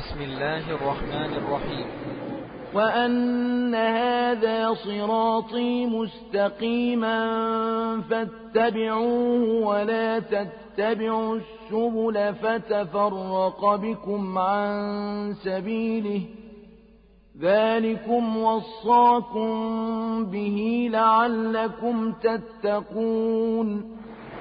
بسم الله الرحمن الرحيم وأن هذا صراطي مستقيما فاتبعوه ولا تتبعوا السبل فتفرق بكم عن سبيله ذلكم وصاكم به لعلكم تتقون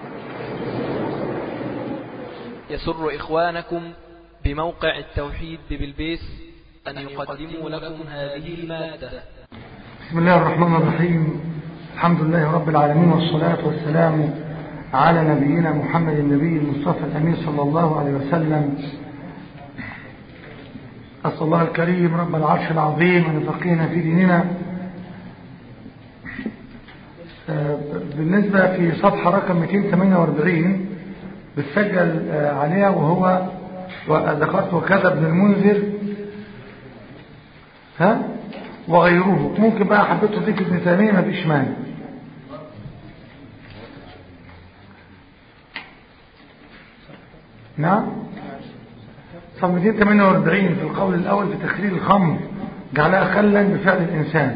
يسر إخوانكم بموقع التوحيد ببلبيس أن يقدموا لكم هذه المادة بسم الله الرحمن الرحيم الحمد لله رب العالمين والصلاة والسلام على نبينا محمد النبي المصطفى الأمين صلى الله عليه وسلم أسأل الله الكريم رب العرش العظيم أن يفقهنا في ديننا بالنسبة في صفحة رقم 248 بتسجل عليها وهو وذكرت وكذا ابن المنذر ها وغيره ممكن بقى حبيت تضيف ابن تيميه ما فيش مانع نعم صف 248 في القول الاول في تخليل الخمر جعلها خلا بفعل الانسان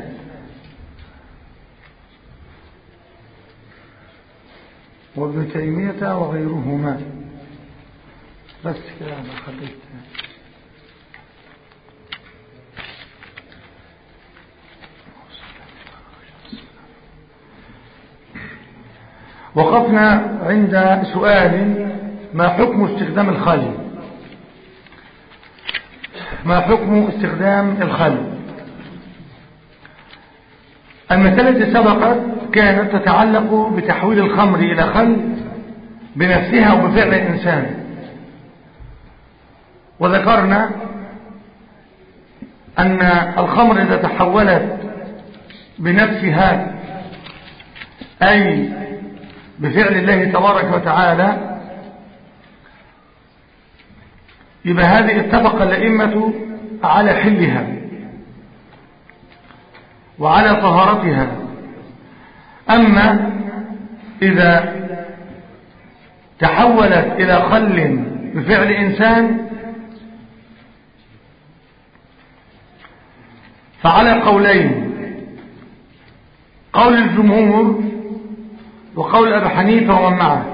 وابن تيمية وغيرهما بس كده انا خليت وقفنا عند سؤال ما حكم استخدام الخل ما حكم استخدام الخل المسألة التي سبقت كانت تتعلق بتحويل الخمر إلى خل بنفسها وبفعل الإنسان وذكرنا أن الخمر إذا تحولت بنفسها أي بفعل الله تبارك وتعالى يبقى هذه اتفق الأئمة على حلها وعلى طهارتها أما إذا تحولت إلى خل بفعل إنسان فعلى قولين قول الجمهور وقول أبي حنيفة ومن معه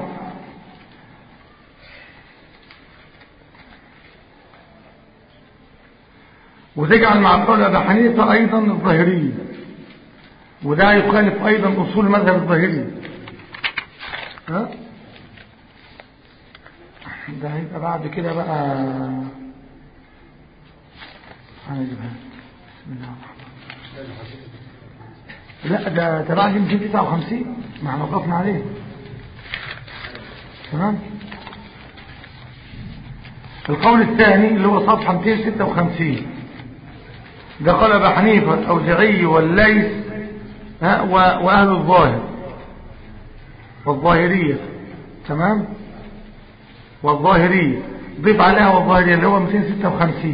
وتجعل مع قول أبي حنيفة أيضا الظاهرية وده يخالف أيضا أصول مذهب الظاهري ها ده هيبقى بعد كده بقى هنجيبها بسم الله لا ده تبع 259 ما احنا وقفنا عليه تمام القول الثاني اللي هو صفحة 256 ده قال ابو حنيفه الاوزاعي والليث واهل الظاهر والظاهريه تمام والظاهريه ضيف عليها والظاهريه اللي هو 256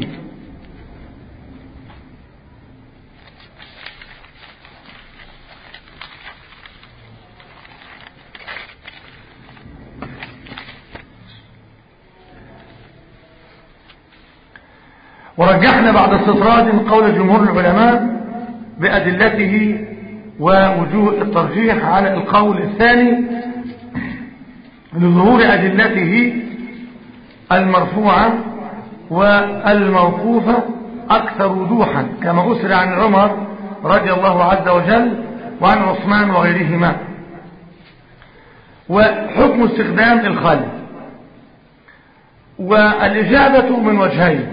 ورجحنا بعد استطراد قول جمهور العلماء بأدلته ووجوه الترجيح على القول الثاني لظهور أدلته المرفوعة والموقوفة أكثر وضوحا كما أسر عن عمر رضي الله عز وجل وعن عثمان وغيرهما وحكم استخدام الخل والإجابة من وجهين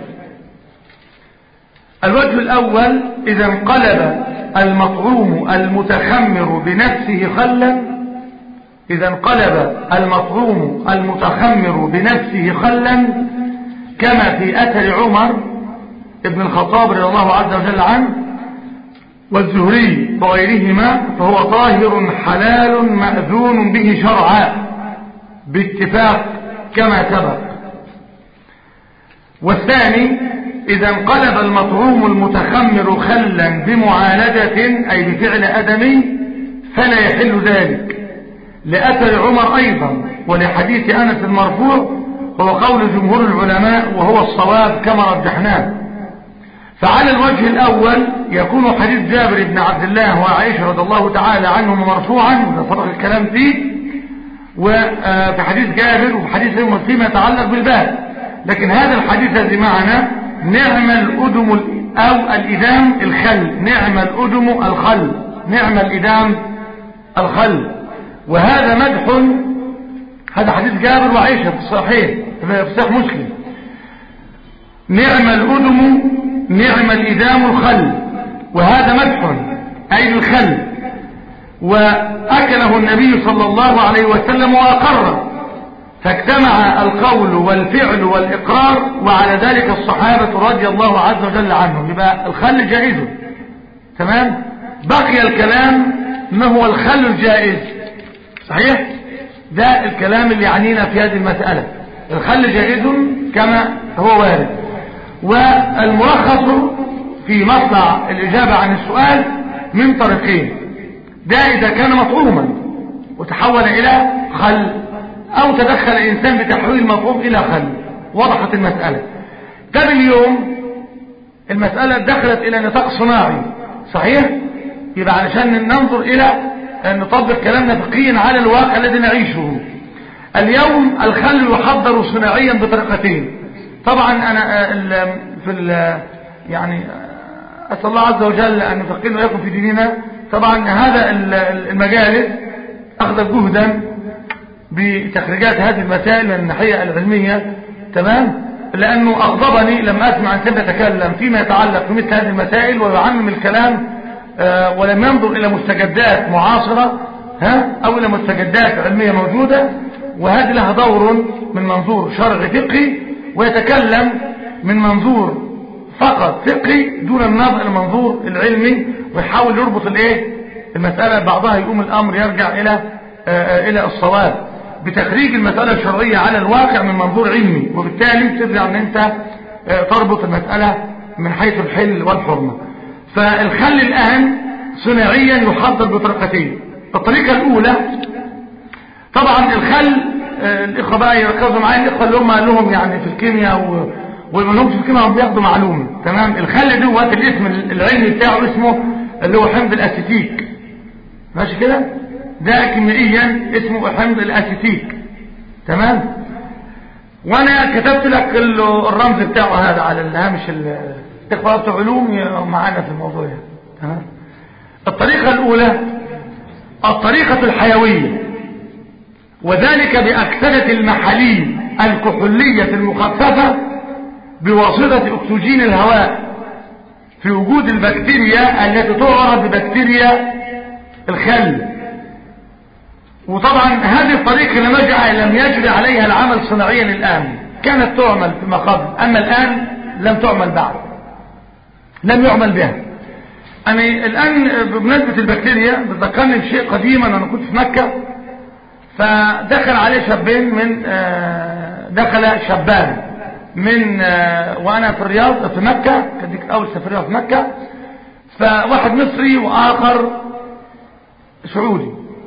الوجه الأول إذا انقلب المطعوم المتخمر بنفسه خلا إذا انقلب المطعوم المتخمر بنفسه خلا كما في أثر عمر ابن الخطاب رضي الله عز وجل عنه والزهري وغيرهما فهو طاهر حلال مأذون به شرعا باتفاق كما سبق والثاني إذا انقلب المطعوم المتخمر خلا بمعالجة أي بفعل أدمي فلا يحل ذلك لأثر عمر أيضا ولحديث أنس المرفوع وهو قول جمهور العلماء وهو الصواب كما رجحناه فعلى الوجه الأول يكون حديث جابر بن عبد الله وعائشة رضي الله تعالى عنهم مرفوعا وده سبق الكلام فيه وفي حديث جابر وفي حديث فيما يتعلق بالباب لكن هذا الحديث الذي معنا نعم الأدم أو الإدام الخل نعم الأدم الخل نعم الإدام الخل وهذا مدح هذا حديث جابر وعائشة في الصحيح في صحيح مسلم نعم الأدم نعم الإدام الخل وهذا مدح أي الخل وأكله النبي صلى الله عليه وسلم وأقره فاجتمع القول والفعل والإقرار وعلى ذلك الصحابة رضي الله عز وجل عنهم يبقى الخل جائز تمام بقي الكلام ما هو الخل الجائز صحيح ده الكلام اللي يعنينا في هذه المسألة الخل جائز كما هو وارد والملخص في مطلع الإجابة عن السؤال من طريقين ده إذا كان مطعوما وتحول إلى خل أو تدخل الإنسان بتحويل المفهوم إلى خل وضحت المسألة طب اليوم المسألة دخلت إلى نطاق صناعي صحيح؟ يبقى علشان ننظر إلى أن نطبق كلامنا فقهيا على الواقع الذي نعيشه اليوم الخل يحضر صناعيا بطريقتين طبعا أنا في ال يعني أسأل الله عز وجل أن يفقهنا وإياكم في ديننا طبعا هذا المجالس أخذ جهدا بتخريجات هذه المسائل من الناحية العلمية تمام لأنه أغضبني لما أسمع أن يتكلم فيما يتعلق بمثل هذه المسائل ويعمم الكلام آه ولم ينظر إلى مستجدات معاصرة ها أو إلى مستجدات علمية موجودة وهذه لها دور من منظور شرعي فقهي ويتكلم من منظور فقط فقهي دون النظر إلى المنظور العلمي ويحاول يربط الايه المسألة بعضها يقوم الأمر يرجع إلى آه إلى الصواب بتخريج المسألة الشرعية على الواقع من منظور علمي وبالتالي ترجع ان انت تربط المسألة من حيث الحل والحرمة فالخل الآن صناعيا يحضر بطريقتين الطريقة الأولى طبعا الخل الإخوة بقى يركزوا معايا الإخوة اللي هم قال لهم يعني في الكيمياء وما لهمش في الكيمياء هم بياخدوا معلومة تمام الخل دوت الاسم العلمي بتاعه اسمه اللي هو حمض الأسيتيك ماشي كده ده كيميائيا اسمه حمض الاسيتيك تمام وانا كتبت لك الرمز بتاعه هذا على الهامش الاخوه بتوع علوم معانا في الموضوع ده تمام الطريقه الاولى الطريقه الحيويه وذلك باكسده المحاليل الكحوليه المخففه بواسطه اكسجين الهواء في وجود البكتيريا التي تعرف ببكتيريا الخل وطبعا هذه الطريقة لم يجعل لم يجري عليها العمل صناعيا الآن كانت تعمل فيما قبل أما الآن لم تعمل بعد لم يعمل بها أنا الآن بمناسبة البكتيريا بتذكرني بشيء قديما أنا كنت في مكة فدخل عليه شابين من دخل شابان من وأنا في الرياض في مكة كانت أول سفرية في مكة فواحد مصري وآخر سعودي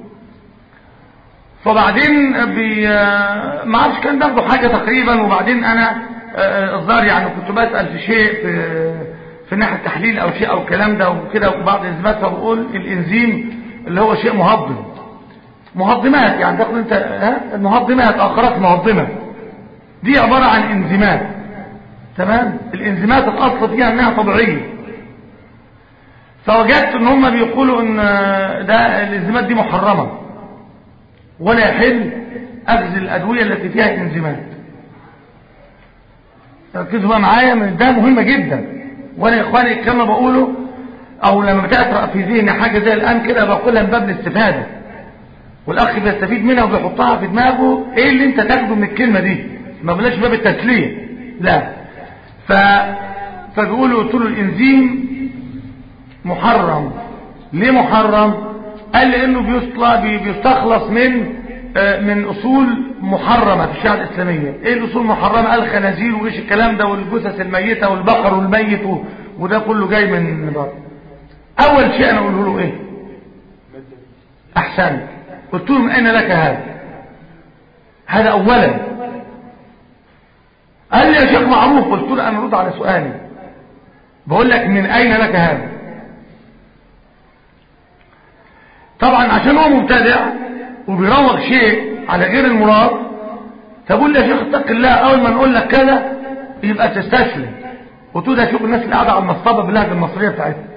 فبعدين بي ما عرفش كان بياخدوا حاجة تقريبا وبعدين انا الظاهر يعني كنت بسأل في شيء في في ناحية التحليل او شيء او الكلام ده وكده وبعض الانزيمات فبقول الانزيم اللي هو شيء مهضم مهضمات يعني تاخد انت ها المهضمات اخرات مهضمة دي عبارة عن انزيمات تمام الانزيمات الاصل فيها انها طبيعية فوجدت ان هم بيقولوا ان ده الانزيمات دي محرمة ولا يحل أخذ الأدوية التي فيها انزيمات ركزوا بقى معايا من ده مهمة جدا وانا يا اخواني كما بقوله او لما بتقرأ في ذهني حاجة زي الان كده بقولها من باب الاستفادة والاخ بيستفيد منها وبيحطها في دماغه ايه اللي انت تاخده من الكلمة دي ما بلاش باب التسلية لا ف فبيقولوا قلت له الانزيم محرم ليه محرم قال لانه بيطلع بيستخلص من من اصول محرمة في الشريعه الاسلامية ايه الاصول المحرمة قال خنازير وايش الكلام ده والجثث الميتة والبقر والميت وده كله جاي من بره اول شيء انا اقوله له ايه احسن قلت له من اين لك هذا هذا اولا قال لي يا شيخ معروف قلت له انا رد على سؤالي بقول لك من اين لك هذا طبعا عشان هو مبتدع وبيروج شيء على غير المراد فبقول لي يا شيخ اتق الله اول ما نقول لك كذا يبقى تستسلم قلت له ده شوف الناس اللي قاعده على المصطبه باللهجه المصريه بتاعتها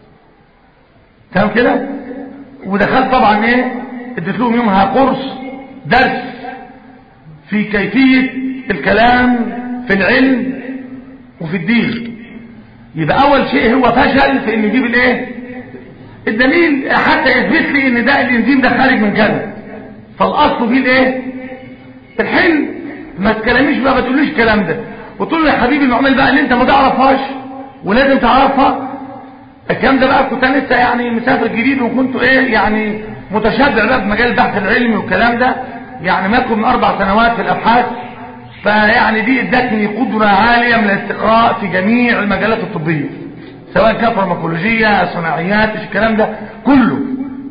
تمام كده ودخلت طبعا ايه اديت لهم يومها قرص درس في كيفيه الكلام في العلم وفي الدين يبقى اول شيء هو فشل في ان يجيب الايه الدليل حتى يثبت لي ان ده الانزيم ده خارج من كذا فالاصل فيه الايه الحلم ما تكلميش بقى ما تقوليش الكلام ده قلت له يا حبيبي النعمل بقى اللي انت ما تعرفهاش ولازم تعرفها الكلام ده بقى كنت انا لسه يعني مسافر جديد وكنت ايه يعني متشبع بقى بمجال البحث العلمي والكلام ده يعني ما يكون من اربع سنوات في الابحاث فيعني دي ادتني قدرة عالية من الاستقراء في جميع المجالات الطبية سواء كان فارماكولوجية صناعيات الكلام ده كله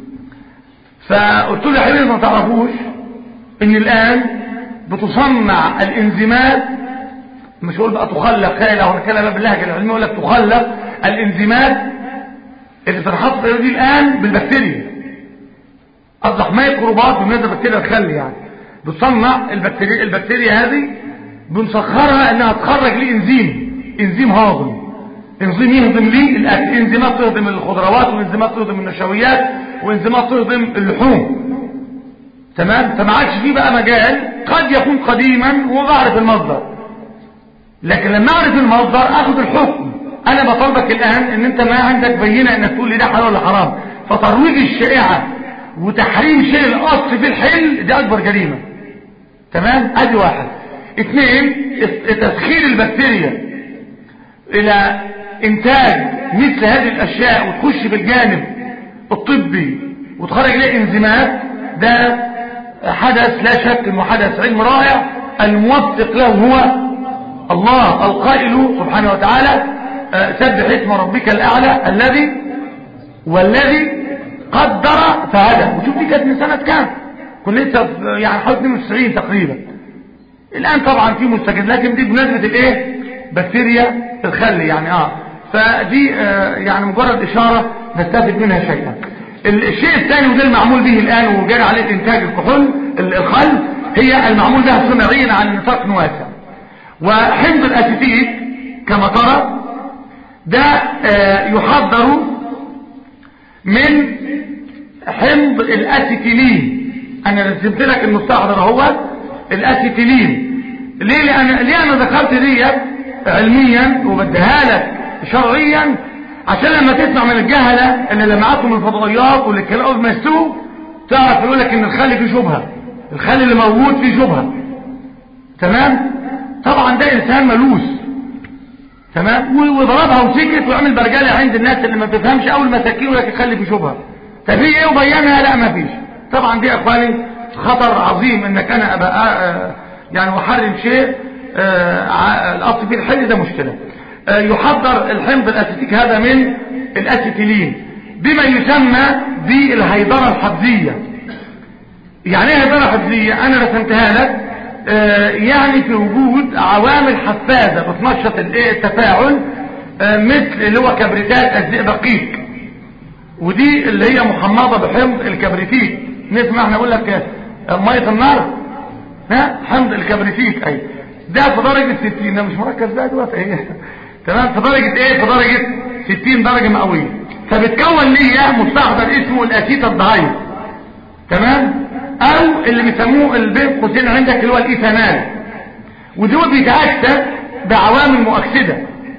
فقلت له يا حبيبي ما تعرفوش ان الان بتصنع الانزيمات مش هقول بقى تخلق خيال او نتكلم باللهجه العلميه يقول لك تخلق الانزيمات اللي بتنحط دي الان بالبكتيريا اصبح ميكروبات بالنسبه للبكتيريا الخل يعني بتصنع البكتيريا البكتيريا هذه بنسخرها انها تخرج لي انزيم انزيم هاضم انزيم يهضم لي الاكل انزيمات تهضم الخضروات وانزيمات تهضم النشويات وانزيمات تهضم اللحوم تمام فما عادش فيه بقى مجال قد يكون قديما وبعرف المصدر لكن لما اعرف المصدر اخذ الحكم انا بطلبك الان ان انت ما عندك بينه انك تقول لي ده حلال ولا حرام فترويج الشائعه وتحريم شيء الاصل في الحل دي اكبر جريمه تمام ادي واحد اثنين تسخير البكتيريا الى انتاج مثل هذه الاشياء وتخش بالجانب الطبي وتخرج ليه انزيمات ده حدث لا شك انه حدث علم رائع الموفق له هو الله القائل سبحانه وتعالى سبح اسم ربك الاعلى الذي والذي قدر فهدى وشوف دي كانت من سنه كام كنا لسه يعني حوالي 92 تقريبا الان طبعا في مستجد لكن دي بمناسبه الايه بكتيريا الخل يعني اه فدي آه يعني مجرد اشاره نستفيد منها شيئا الشيء الثاني وده المعمول به الان وجاري عليه انتاج الكحول الخل هي المعمول بها صناعيا على نطاق واسع وحمض الاسيتيك كما ترى ده آه يحضر من حمض الاسيتيلين انا رسمت لك المستحضر هو الاسيتيلين ليه لأن ليه انا ذكرت ديت علميا وبديها لك شرعيا عشان لما تسمع من الجهله اللي لمعتهم الفضائيات واللي كانوا بيمسوه تعرف يقول لك ان الخل فيه شبهه الخل اللي موجود فيه شبهه تمام طبعا ده انسان ملوث تمام وضربها وسكت ويعمل برجله عند الناس اللي ما بتفهمش اول مساكين يقول لك الخل فيه شبهه طب هي ايه وبينها لا ما فيش طبعا دي اخواني خطر عظيم انك انا ابقى يعني احرم شيء الاصل فيه الحل ده مشكله يحضر الحمض الاسيتيك هذا من الاسيتيلين بما يسمى بالهيدرة الحفزية يعني ايه هيدرة حفزية انا رسمتها لك يعني في وجود عوامل حفازة بتنشط التفاعل مثل اللي هو كبريتات الزئبقيق ودي اللي هي محمضة بحمض الكبريتيك نسمع احنا نقول لك مية النار ها حمض الكبريتيك اي ده في درجة 60 ده مش مركز ده دلوقتي ايه تمام في درجة ايه في درجة 60 درجة مئوية فبتكون ليا مستحضر اسمه الاسيتالدهايد تمام او اللي بيسموه البين قوسين عندك اللي هو الايثانال ودول بيتأكسد بعوامل مؤكسدة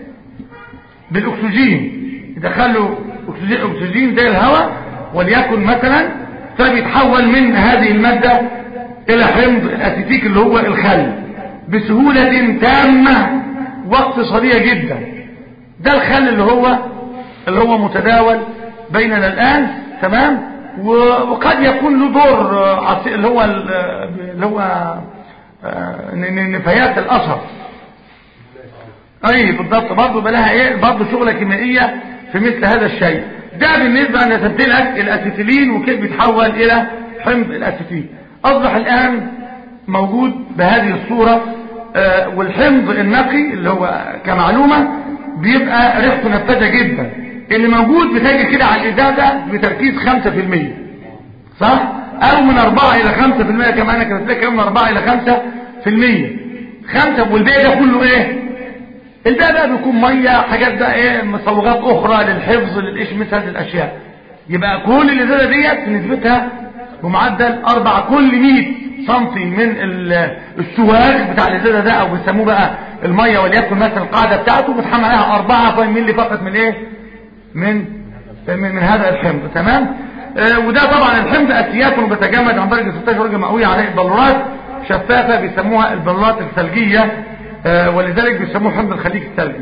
بالاكسجين يدخلوا اكسجين, أكسجين زي الهواء وليكن مثلا فبيتحول من هذه المادة الى حمض الاسيتيك اللي هو الخل بسهولة تامة واقتصادية جدا ده الخل اللي هو اللي هو متداول بيننا الآن تمام وقد يكون له دور عصي اللي هو اللي هو نفايات الأثر اي بالضبط برضه بلاها ايه برضه شغلة كيميائية في مثل هذا الشيء ده بالنسبة انا رسمت لك الاسيتيلين وكيف بيتحول الى حمض الاسيتيل اصبح الان موجود بهذه الصورة آه، والحمض النقي اللي هو كمعلومة بيبقى ريحته نفاذة جدا اللي موجود بتجي كده على الإزازة بتركيز 5% صح؟ أو من 4 إلى 5% كمان أنا كانت لك من 4 إلى 5% 5 والباقي ده كله إيه؟ الباقي بقى بيكون مية حاجات بقى إيه مصوغات أخرى للحفظ للإيش مثل هذه الأشياء يبقى كل الإزازة ديت نسبتها بمعدل 4 كل 100 سنتي من ال- السواق بتاع الإزازة ده أو بيسموه بقى المية وليكن مثلا القاعدة بتاعته بتحمل عليها 4 مللي فقط من إيه؟ من من, من هذا الحمض تمام آه وده طبعا الحمض اسيات بتجمد عن درجه 16 درجه مئويه عليه بلورات شفافه بيسموها البلورات الثلجيه آه ولذلك بيسموه حمض الخليج الثلجي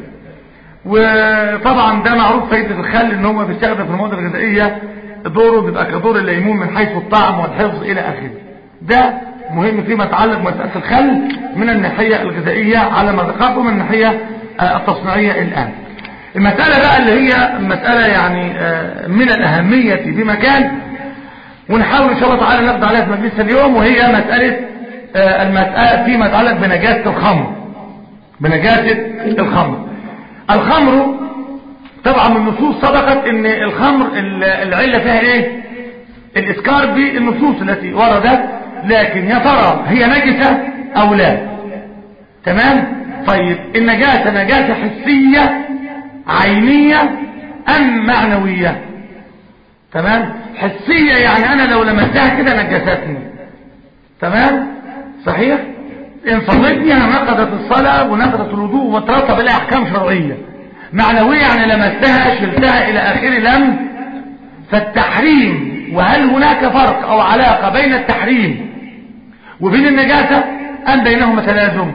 وطبعا ده معروف فايده الخل ان هو بيستخدم في المواد الغذائيه دوره بيبقى كدور الليمون من حيث الطعم والحفظ الى اخره ده مهم فيما يتعلق بمساله الخل من الناحيه الغذائيه على ما ذكرت ومن الناحيه آه التصنيعيه الان المسألة بقى اللي هي مسألة يعني آه، من الأهمية بمكان ونحاول إن شاء الله تعالى نقضي عليها في مجلس اليوم وهي مسألة آه، المسألة فيما يتعلق بنجاسة الخمر بنجاسة الخمر الخمر طبعا من النصوص سبقت ان الخمر ال- العلة فيها ايه الاسكار بالنصوص التي وردت لكن يا ترى هي نجسة او لا تمام طيب النجاسة نجاسة حسية عينية ام معنوية تمام حسية يعني انا لو لمستها كده نجستني تمام صحيح ان صليتني انا نقضت الصلاة ونقضت الوضوء وترتب لها احكام شرعية معنوية يعني لمستها شلتها الى اخره لم فالتحريم وهل هناك فرق او علاقة بين التحريم وبين النجاسة ام بينهما تلازم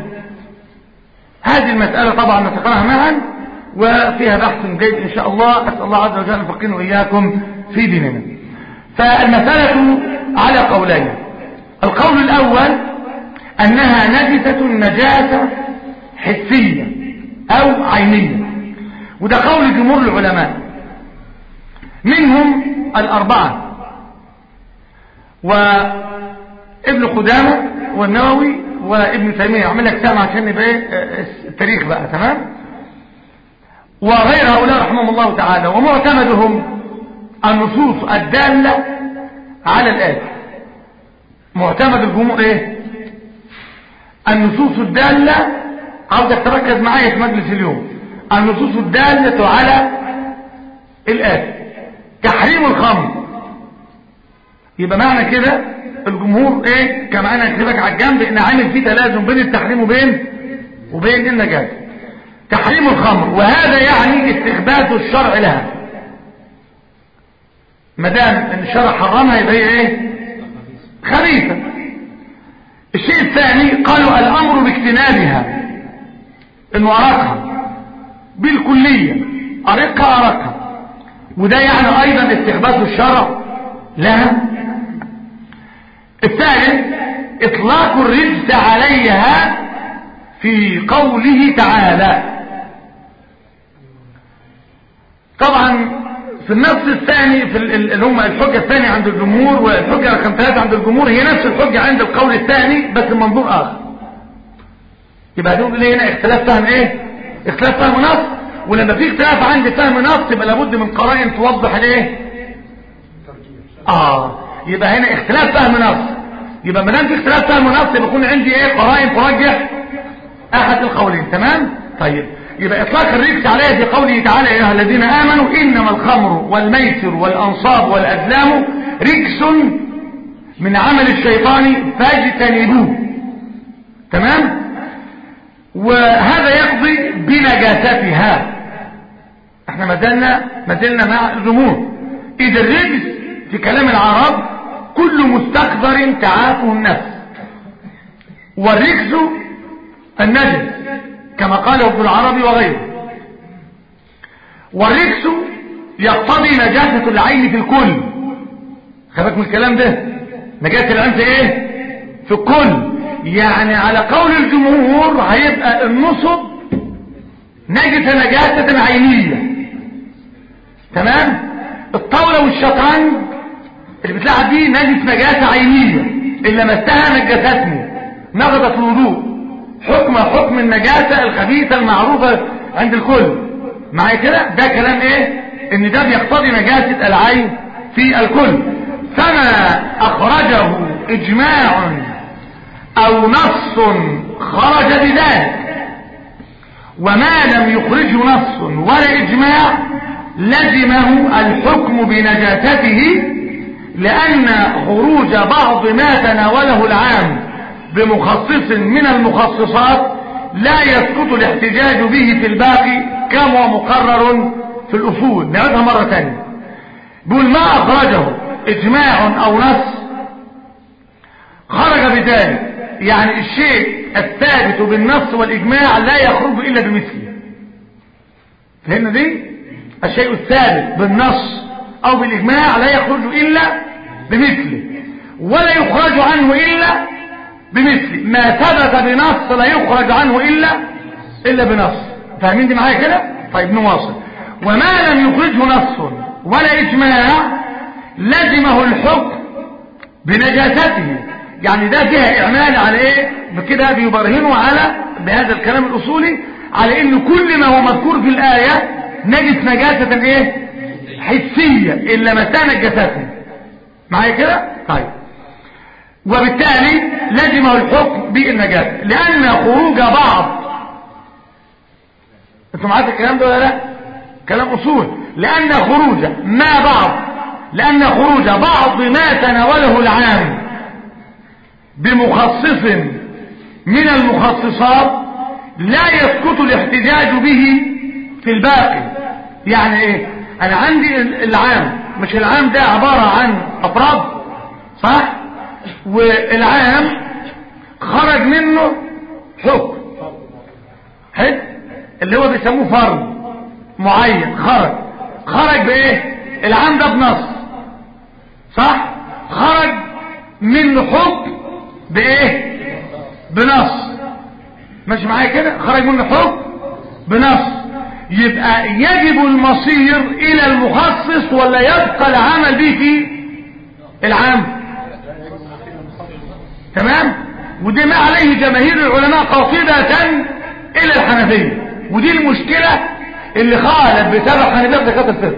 هذه المسألة طبعا نتقنها معا وفيها بحث جيد ان شاء الله اسأل الله عز وجل ان يفقهنا واياكم في ديننا فالمسألة على قولين القول الاول انها نجسة نجاسة حسية او عينية وده قول جمهور العلماء منهم الاربعة وابن قدامة والنووي وابن تيمية اعمل لك سامع عشان يبقى ايه التاريخ بقى تمام وغير هؤلاء رحمهم الله تعالى ومعتمدهم النصوص الدالة على الآية معتمد الجمهور ايه النصوص الدالة عاوزك تركز معايا في مجلس اليوم النصوص الدالة على الآية تحريم الخمر يبقى معنى كده الجمهور ايه كما انا اكتبك على الجنب ان عامل فيه تلازم بين التحريم وبين وبين النجاسة تحريم الخمر وهذا يعني استخبات الشرع لها ما دام ان الشرع حرمها يبقى هي ايه خبيثة الشيء الثاني قالوا الامر باجتنابها انه ارقها بالكلية ارقها ارقها وده يعني ايضا استخبات الشرع لها الثالث اطلاق الرجس عليها في قوله تعالى طبعا في النص الثاني في اللي هم الحجة الثانية عند الجمهور والحجة رقم ثلاثة عند الجمهور هي نفس الحجة عند القول الثاني بس منظور آخر يبقى هنقول ليه هنا اختلاف فهم ايه اختلاف فهم نص ولما في اختلاف عند فهم نص يبقى لابد من قرائن توضح الايه اه يبقى هنا اختلاف فهم نص يبقى ما دام في اختلاف فهم نص يبقى يكون عندي ايه قرائن ترجح احد القولين تمام طيب يبقى اطلاق الرجس عليها في قوله تعالى يا ايها الذين امنوا انما الخمر والميسر والانصاب والازلام رجس من عمل الشيطان فاجتنبوه تمام وهذا يقضي بنجاستها احنا ما زلنا ما زلنا مع الجمهور اذا الرجس في كلام العرب كل مستقذر تعافه النفس والرجس النجس كما قاله ابن العربي وغيره والرجس يقتضي نجاسة العين في الكل خبك من الكلام ده نجاسة العين في ايه في الكل يعني على قول الجمهور هيبقى النصب نجس نجاسة عينية تمام الطاولة والشطرنج اللي بتلعب دي نجس نجاسة عينية اللي مستها نجستني نقضت الوضوء حكم حكم النجاسة الخبيثة المعروفة عند الكل معايا كده ده كلام ايه ان ده بيقتضي نجاسة العين في الكل فما اخرجه اجماع او نص خرج بذلك وما لم يخرجه نص ولا اجماع لزمه الحكم بنجاسته لان خروج بعض ما تناوله العام بمخصص من المخصصات لا يسقط الاحتجاج به في الباقي كما هو مقرر في الأصول نعيدها مرة ثانية بيقول ما أخرجه إجماع أو نص خرج بذلك يعني الشيء الثابت بالنص والإجماع لا يخرج إلا بمثله فهمنا دي الشيء الثابت بالنص أو بالإجماع لا يخرج إلا بمثله ولا يخرج عنه إلا بمثله ما ثبت بنص لا يخرج عنه إلا إلا بنص فاهمين دي معايا كده طيب نواصل وما لم يخرجه نص ولا إجماع لزمه الحكم بنجاسته يعني ده فيها إعمال على إيه بكده بيبرهنوا على بهذا الكلام الأصولي على إن كل ما هو مذكور في الآية نجس نجاسة إيه حسية إلا مسا نجاسته معايا كده طيب وبالتالي لزمه الحكم بالنجاسة لأن خروج بعض انتوا معاك الكلام ده ولا لا كلام أصول لأن خروج ما بعض لأن خروج بعض ما تناوله العام بمخصص من المخصصات لا يسقط الاحتجاج به في الباقي يعني ايه انا عندي العام مش العام ده عبارة عن افراد صح والعام خرج منه حكم حد اللي هو بيسموه فرض معين خرج خرج بايه العام ده بنص صح خرج منه حكم بايه بنص ماشي معايا كده خرج منه حكم بنص يبقى يجب المصير الى المخصص ولا يبقى العمل به في العام تمام ودي ما عليه جماهير العلماء قاصدة الى الحنفية ودي المشكلة اللي خالف بسبب حنفية زكاة الفطر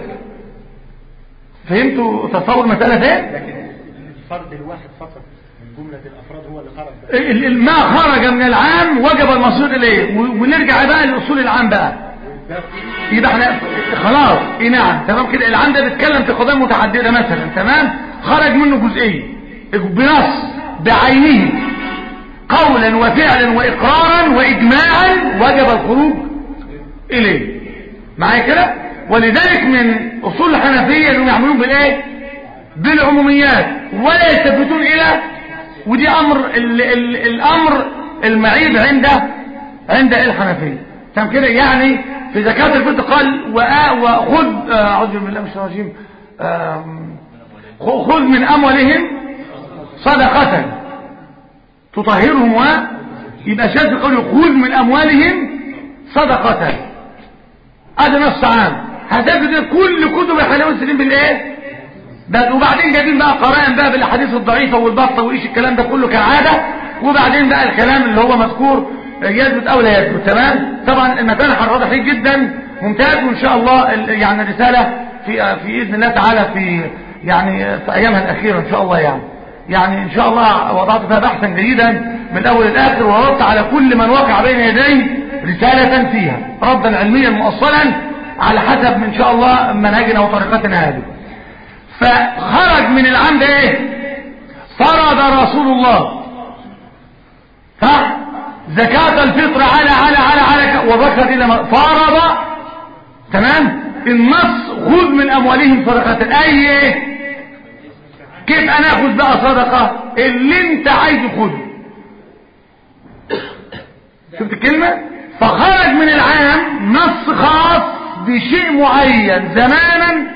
فهمتوا تصور مسألة فين لكن الفرد الواحد فقط من جملة الأفراد هو اللي خرج ده ما خرج من العام وجب المصير اليه و- ونرجع بقى لأصول العام بقى يبقى احنا خلاص اي نعم تمام كده العام ده بيتكلم في قضايا متعدده مثلا تمام خرج منه جزئيه بنص بعينه قولا وفعلا واقرارا واجماعا وجب الخروج اليه معايا كده ولذلك من اصول الحنفيه انهم يعملون بالايه بالعموميات ولا يلتفتون الى ودي امر ال ال الامر المعيب عند عند الحنفيه تمام كده يعني في زكاة الفطر قال وآ- وخذ آه، أعوذ بالله من الشيطان الرجيم آم، خ- خذ من أموالهم صدقة تطهرهم و يبقى شاذ في قوله خذ من أموالهم صدقة هذا نص عام هتجد كل كتب الحلال والسليم بالإيه؟ بس وبعدين جايبين بقى قرائن بقى بالاحاديث الضعيفه والبطه وايش الكلام ده كله كالعاده وبعدين بقى الكلام اللي هو مذكور يثبت او لا يثبت تمام طبعا المكان واضح فيه جدا ممتاز وان شاء الله ال- يعني الرساله في في باذن الله تعالى في يعني في ايامها الاخيره ان شاء الله يعني يعني ان شاء الله وضعت فيها بحثا جيدا من الاول للاخر وردت على كل من وقع بين يدي رساله فيها ردا علميا مؤصلا على حسب ان شاء الله منهجنا وطريقتنا هذه فخرج من العام ده ايه فرض رسول الله صح زكاة الفطر على على على على وذكر الى ما- فرض تمام النص خذ من اموالهم صدقة اي ايه كيف انا اخذ بقى صدقة اللي انت عايز خذه شفت الكلمة فخرج من العام نص خاص بشيء معين زمانا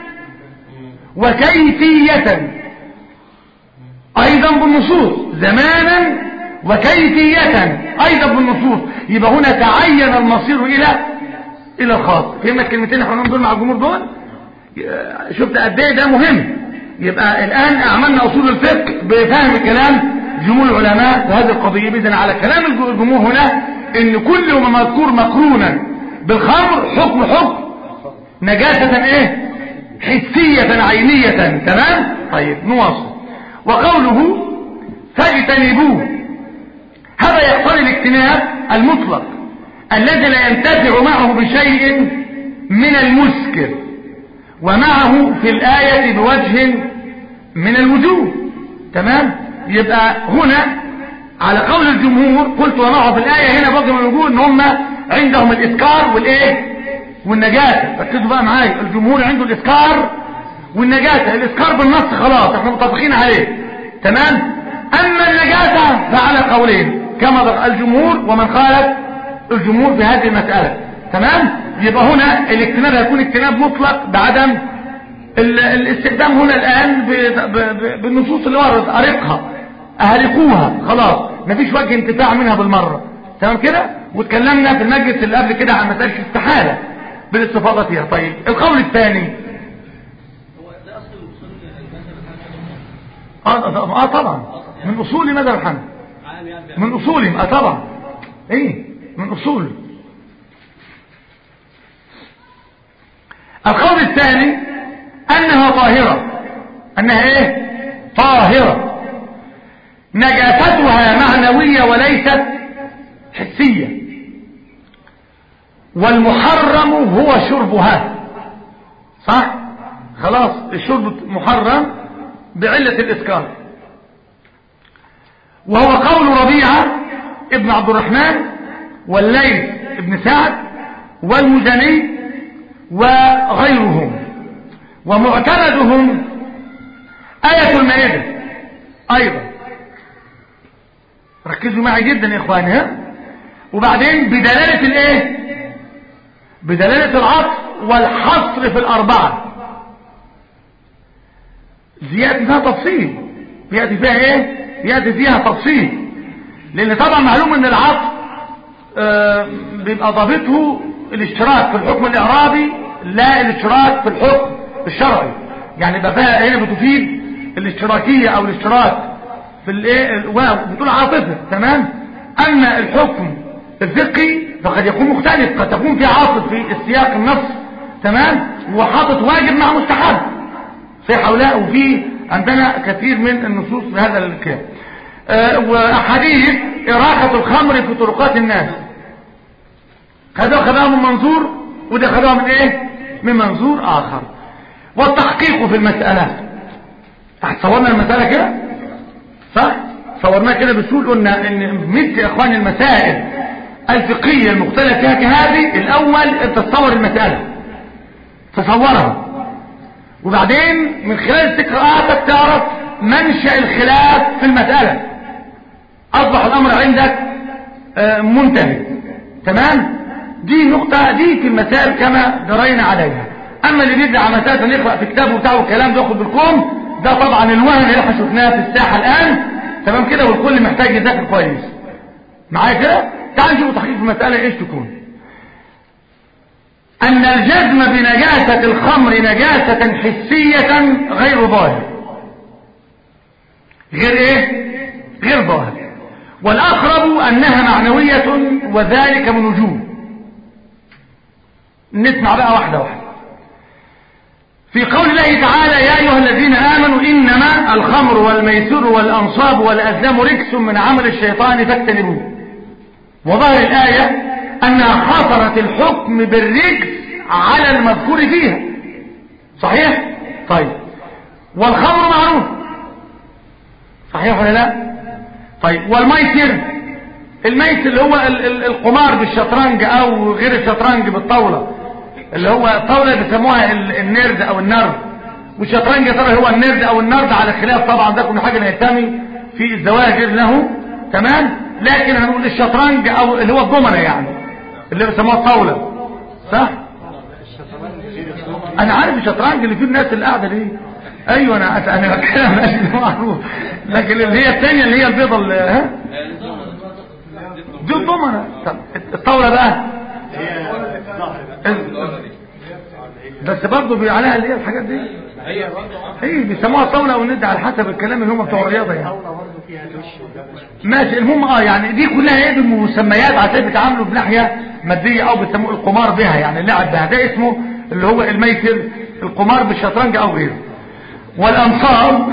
وكيفية ايضا بالنصوص زمانا وكيفية ايضا بالنصوص يبقى هنا تعين المصير الى الى الخاص فهمنا الكلمتين احنا دول مع الجمهور دول شفت قد ايه ده مهم يبقى الان اعملنا اصول الفقه بفهم كلام جمهور العلماء في هذه القضيه باذن على كلام الجمهور هنا ان كل ما مذكور مقرونا بالخمر حكم حكم نجاسة ايه حسية عينية تمام طيب نواصل وقوله فاجتنبوه هذا يقتضي الاجتناب المطلق الذي لا ينتفع معه بشيء من المسكر ومعه في الآية بوجه من الوجوه تمام يبقى هنا على قول الجمهور قلت ومعه في الآية هنا بوجه من الوجوه ان هم عندهم الإسكار والإيه والنجاسة ركزوا بقى معايا الجمهور عنده الإسكار والنجاسة الإسكار بالنص خلاص احنا متفقين عليه تمام أما النجاسة فعلى قولين كما ذكر الجمهور ومن خالف الجمهور في هذه المسألة تمام يبقى هنا الاجتناب هيكون اجتناب مطلق بعدم ال- الاستخدام هنا الآن ب- ب- ب- بالنصوص اللي ورد أرقها أهلكوها خلاص مفيش وجه انتفاع منها بالمرة تمام كده واتكلمنا في المجلس اللي قبل كده عن مسألة الاستحالة بالاستفاضة فيها طيب القول الثاني اه اه, آه طبعا من اصول مذهب الحنبل من اصولهم اه طبعا ايه من اصول القول الثاني انها طاهرة انها ايه طاهرة نجاستها معنوية وليست حسية والمحرم هو شربها صح خلاص الشرب محرم بعلة الإسكار وهو قول ربيعة ابن عبد الرحمن والليث ابن سعد والمزني وغيرهم ومعتمدهم آية المائدة أيضا ركزوا معي جدا يا إخواني ها وبعدين بدلالة الايه بدلالة العطف والحصر في الأربعة زيادة فيها تفصيل يأتي فيها ايه يأتي فيها تفصيل لان طبعا معلوم ان العطف آه بيبقى ضابطه الاشتراك في الحكم الاعرابي لا الاشتراك في الحكم الشرعي يعني يبقى فيها هنا بتفيد الاشتراكية او الاشتراك في الايه الواو بتقول عاطفة تمام اما الحكم الفقهي فقد يكون مختلف قد تكون في عاطف في السياق النص تمام وحاطط واجب مع مستحب في حولاء وفي عندنا كثير من النصوص في هذا الكلام أه وأحاديث إراقة الخمر في طرقات الناس هذا خذها من منظور وده خذها من ايه من منظور آخر والتحقيق في المسألة صورنا المسألة كده صح صورناها كده بسهول قلنا ان مثل يا اخواني المسائل الفقهية المختلف فيها كهذه الاول انت تصور المسألة تصورها وبعدين من خلال استقراءاتك تعرف منشأ الخلاف في المسألة أصبح الأمر عندك منتهي تمام دي نقطة دي في المسائل كما درينا عليها أما اللي بيبدأ على مسائل يقرأ في كتابه بتاعه الكلام ده ياخد بالكم ده طبعا الوهن اللي احنا شفناه في الساحة الآن تمام كده والكل محتاج يذاكر كويس معايا كده تعال نشوف تحقيق المسألة ايش تكون أن الجزم بنجاسة الخمر نجاسة حسية غير ظاهر غير ايه غير ظاهر والأقرب أنها معنوية وذلك من وجوه نسمع بقى واحدة واحدة في قول الله تعالى يا أيها الذين آمنوا إنما الخمر والميسر والأنصاب والأزلام ركس من عمل الشيطان فاجتنبوه وظهر الآية أنها حصرت الحكم بالرجس على المذكور فيها صحيح؟ طيب والخمر معروف صحيح ولا لا؟ طيب والميسر الميسر اللي هو ال ال القمار بالشطرنج أو غير الشطرنج بالطاولة اللي هو الطاولة بيسموها النرد أو النرد والشطرنج يا ترى هو النرد أو النرد على خلاف طبعا ده كل حاجة نهتمي في الزواج له تمام لكن هنقول الشطرنج أو اللي هو الضمنة يعني اللي بيسموها الطاولة صح انا عارف الشطرنج اللي فيه الناس اللي قاعده دي ايوه انا انا بتكلم ماشي معروف لكن اللي هي الثانيه اللي هي البيضه اللي ها دي الضمنه طب الطاوله بقى بس برضه عليها اللي هي الحاجات دي هي برضه ايه بيسموها طاوله او ند على حسب الكلام اللي هم بتوع الرياضه يعني الطاولة برضه فيها دش وده مش ماشي المهم اه يعني دي كلها ايه المسميات عشان بيتعاملوا بناحيه ماديه او بيسموه القمار بها يعني اللعب بها ده اسمه اللي هو الميسر القمار بالشطرنج او غيره والانصاب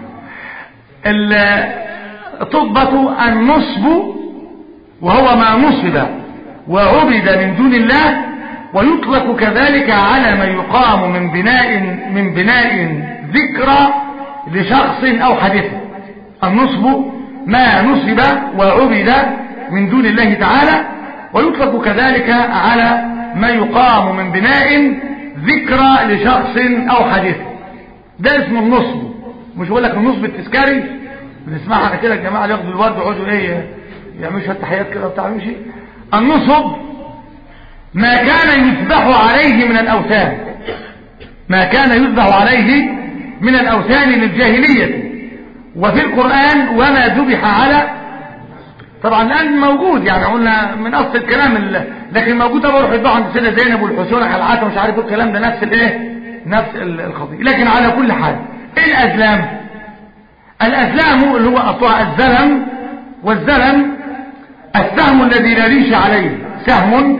ال- تضبط النصب وهو ما نصب وعبد من دون الله ويطلق كذلك على ما يقام من بناء من بناء ذكرى لشخص او حدث النصب ما نصب وعبد من دون الله تعالى ويطلق كذلك على ما يقام من بناء ذكرى لشخص او حدث ده اسمه النصب مش بقول لك النصب التذكاري بنسمعها على كده الجماعه اللي ياخدوا الورد ويقعدوا ايه يعملوا شويه تحيات كده وبتاع يمشي النصب ما كان يذبح عليه من الاوثان ما كان يذبح عليه من الاوثان للجاهليه وفي القران وما ذبح على طبعا الان موجود يعني قلنا من اصل الكلام ال- لكن موجود ابو روح يذبح عند السيده زينب والحسين حلعات ومش عارف ايه الكلام ده نفس الايه نفس ال- القضيه لكن على كل حال ايه الازلام الازلام اللي هو اصلها الزلم والزلم السهم الذي لا ريش عليه سهم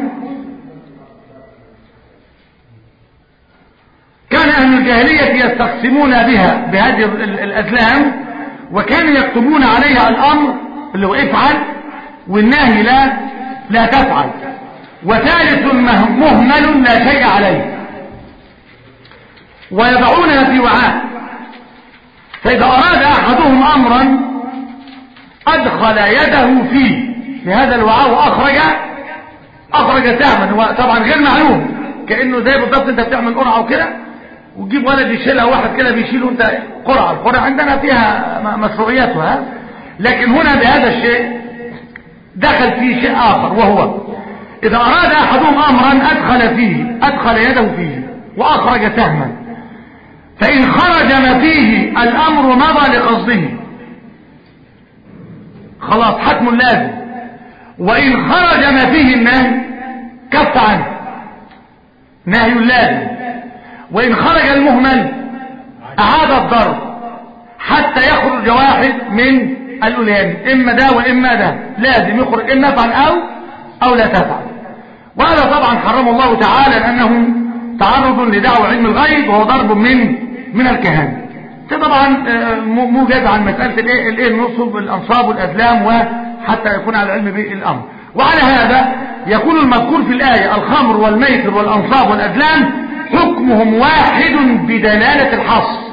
كان أهل الجاهلية يستقسمون بها بهذه ال- ال- الأزلام وكانوا يكتبون عليها الأمر اللي هو افعل والنهي لا لا تفعل وثالث مه- مهمل لا شيء عليه ويضعونها في وعاء فإذا أراد أحدهم أمرا أدخل يده فيه في هذا الوعاء وأخرج أخرج سهما هو طبعا غير معلوم كأنه زي بالضبط أنت بتعمل قرعة وكده وتجيب ولد يشيلها واحد كده بيشيله أنت قرعة القرعة عندنا فيها م- مشروعياتها لكن هنا بهذا الشيء دخل فيه شيء آخر وهو إذا أراد أحدهم أمرا أدخل فيه أدخل يده فيه وأخرج سهما فإن خرج ما فيه الأمر مضى لقصده خلاص حتم لازم وإن خرج ما فيه النهي كف عنه نهي لازم وإن خرج المهمل أعاد الضرب حتى يخرج واحد من الأوليان إما ده وإما ده لازم يخرج إما افعل أو أو لا تفعل وهذا طبعا حرم الله تعالى لأنه تعرض لدعوة علم الغيب وهو ضرب من من الكهنة ده طبعا آه، مو- موجز عن مسألة الايه الايه النصب الأنصاب والأزلام وحتى يكون على علم بالأمر وعلى هذا يكون المذكور في الآية الخمر والميسر والأنصاب والأزلام حكمهم واحد بدلالة الحصر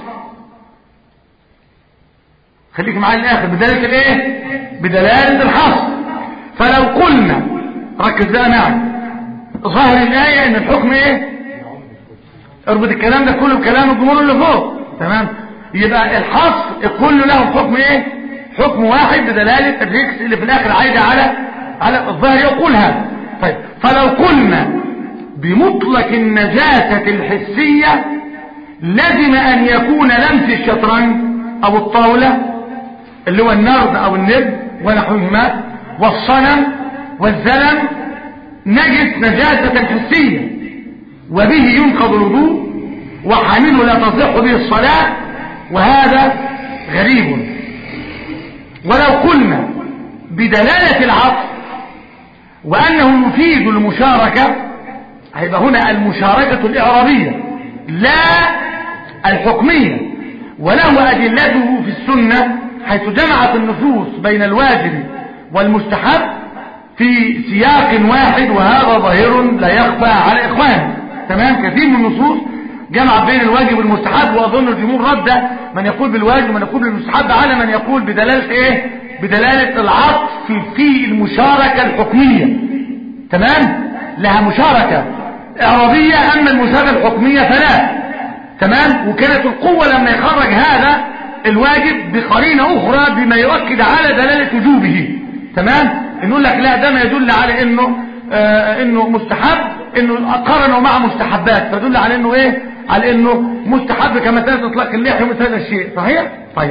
خليك معايا الاخر بدلالة الايه بدلالة الحصر فلو قلنا ركز بقى معي ظاهر الآية ان الحكم ايه اربط الكلام ده كله بكلام الجمهور اللي فوق تمام يبقى الحصر كله له حكم ايه حكم واحد بدلالة الريكس اللي في الاخر عايدة على على الظاهر يقول هذا طيب فلو قلنا بمطلق النجاسة الحسية لازم ان يكون لمس الشطرنج او الطاولة اللي هو النرد او النب ونحوهما والصنم والزلم نجس نجاسة حسية وبه ينقض الوضوء وحامله لا تصح به الصلاة وهذا غريب ولو قلنا بدلالة العطف وأنه يفيد المشاركة هيبقى هنا المشاركة الإعرابية لا الحكمية وله أدلته في السنة حيث جمعت النصوص بين الواجب والمستحب في سياق واحد وهذا ظاهر لا يخفى على إخوان تمام كثير من النصوص جمع بين الواجب والمستحب وأظن الجمهور رد من يقول بالواجب ومن يقول بالمستحب على من يقول بدلالة إيه بدلالة العطف في, في المشاركة الحكمية تمام لها مشاركة إعرابية أما المشاركة الحكمية فلا تمام وكانت القوة لما يخرج هذا الواجب بقرينة أخرى بما يؤكد على دلالة وجوبه تمام نقول لك لا ده ما يدل على انه آه انه مستحب انه قرنوا مع مستحبات فدل على انه ايه على انه مستحب كمثال اطلاق اللحية ومثل هذا الشيء صحيح طيب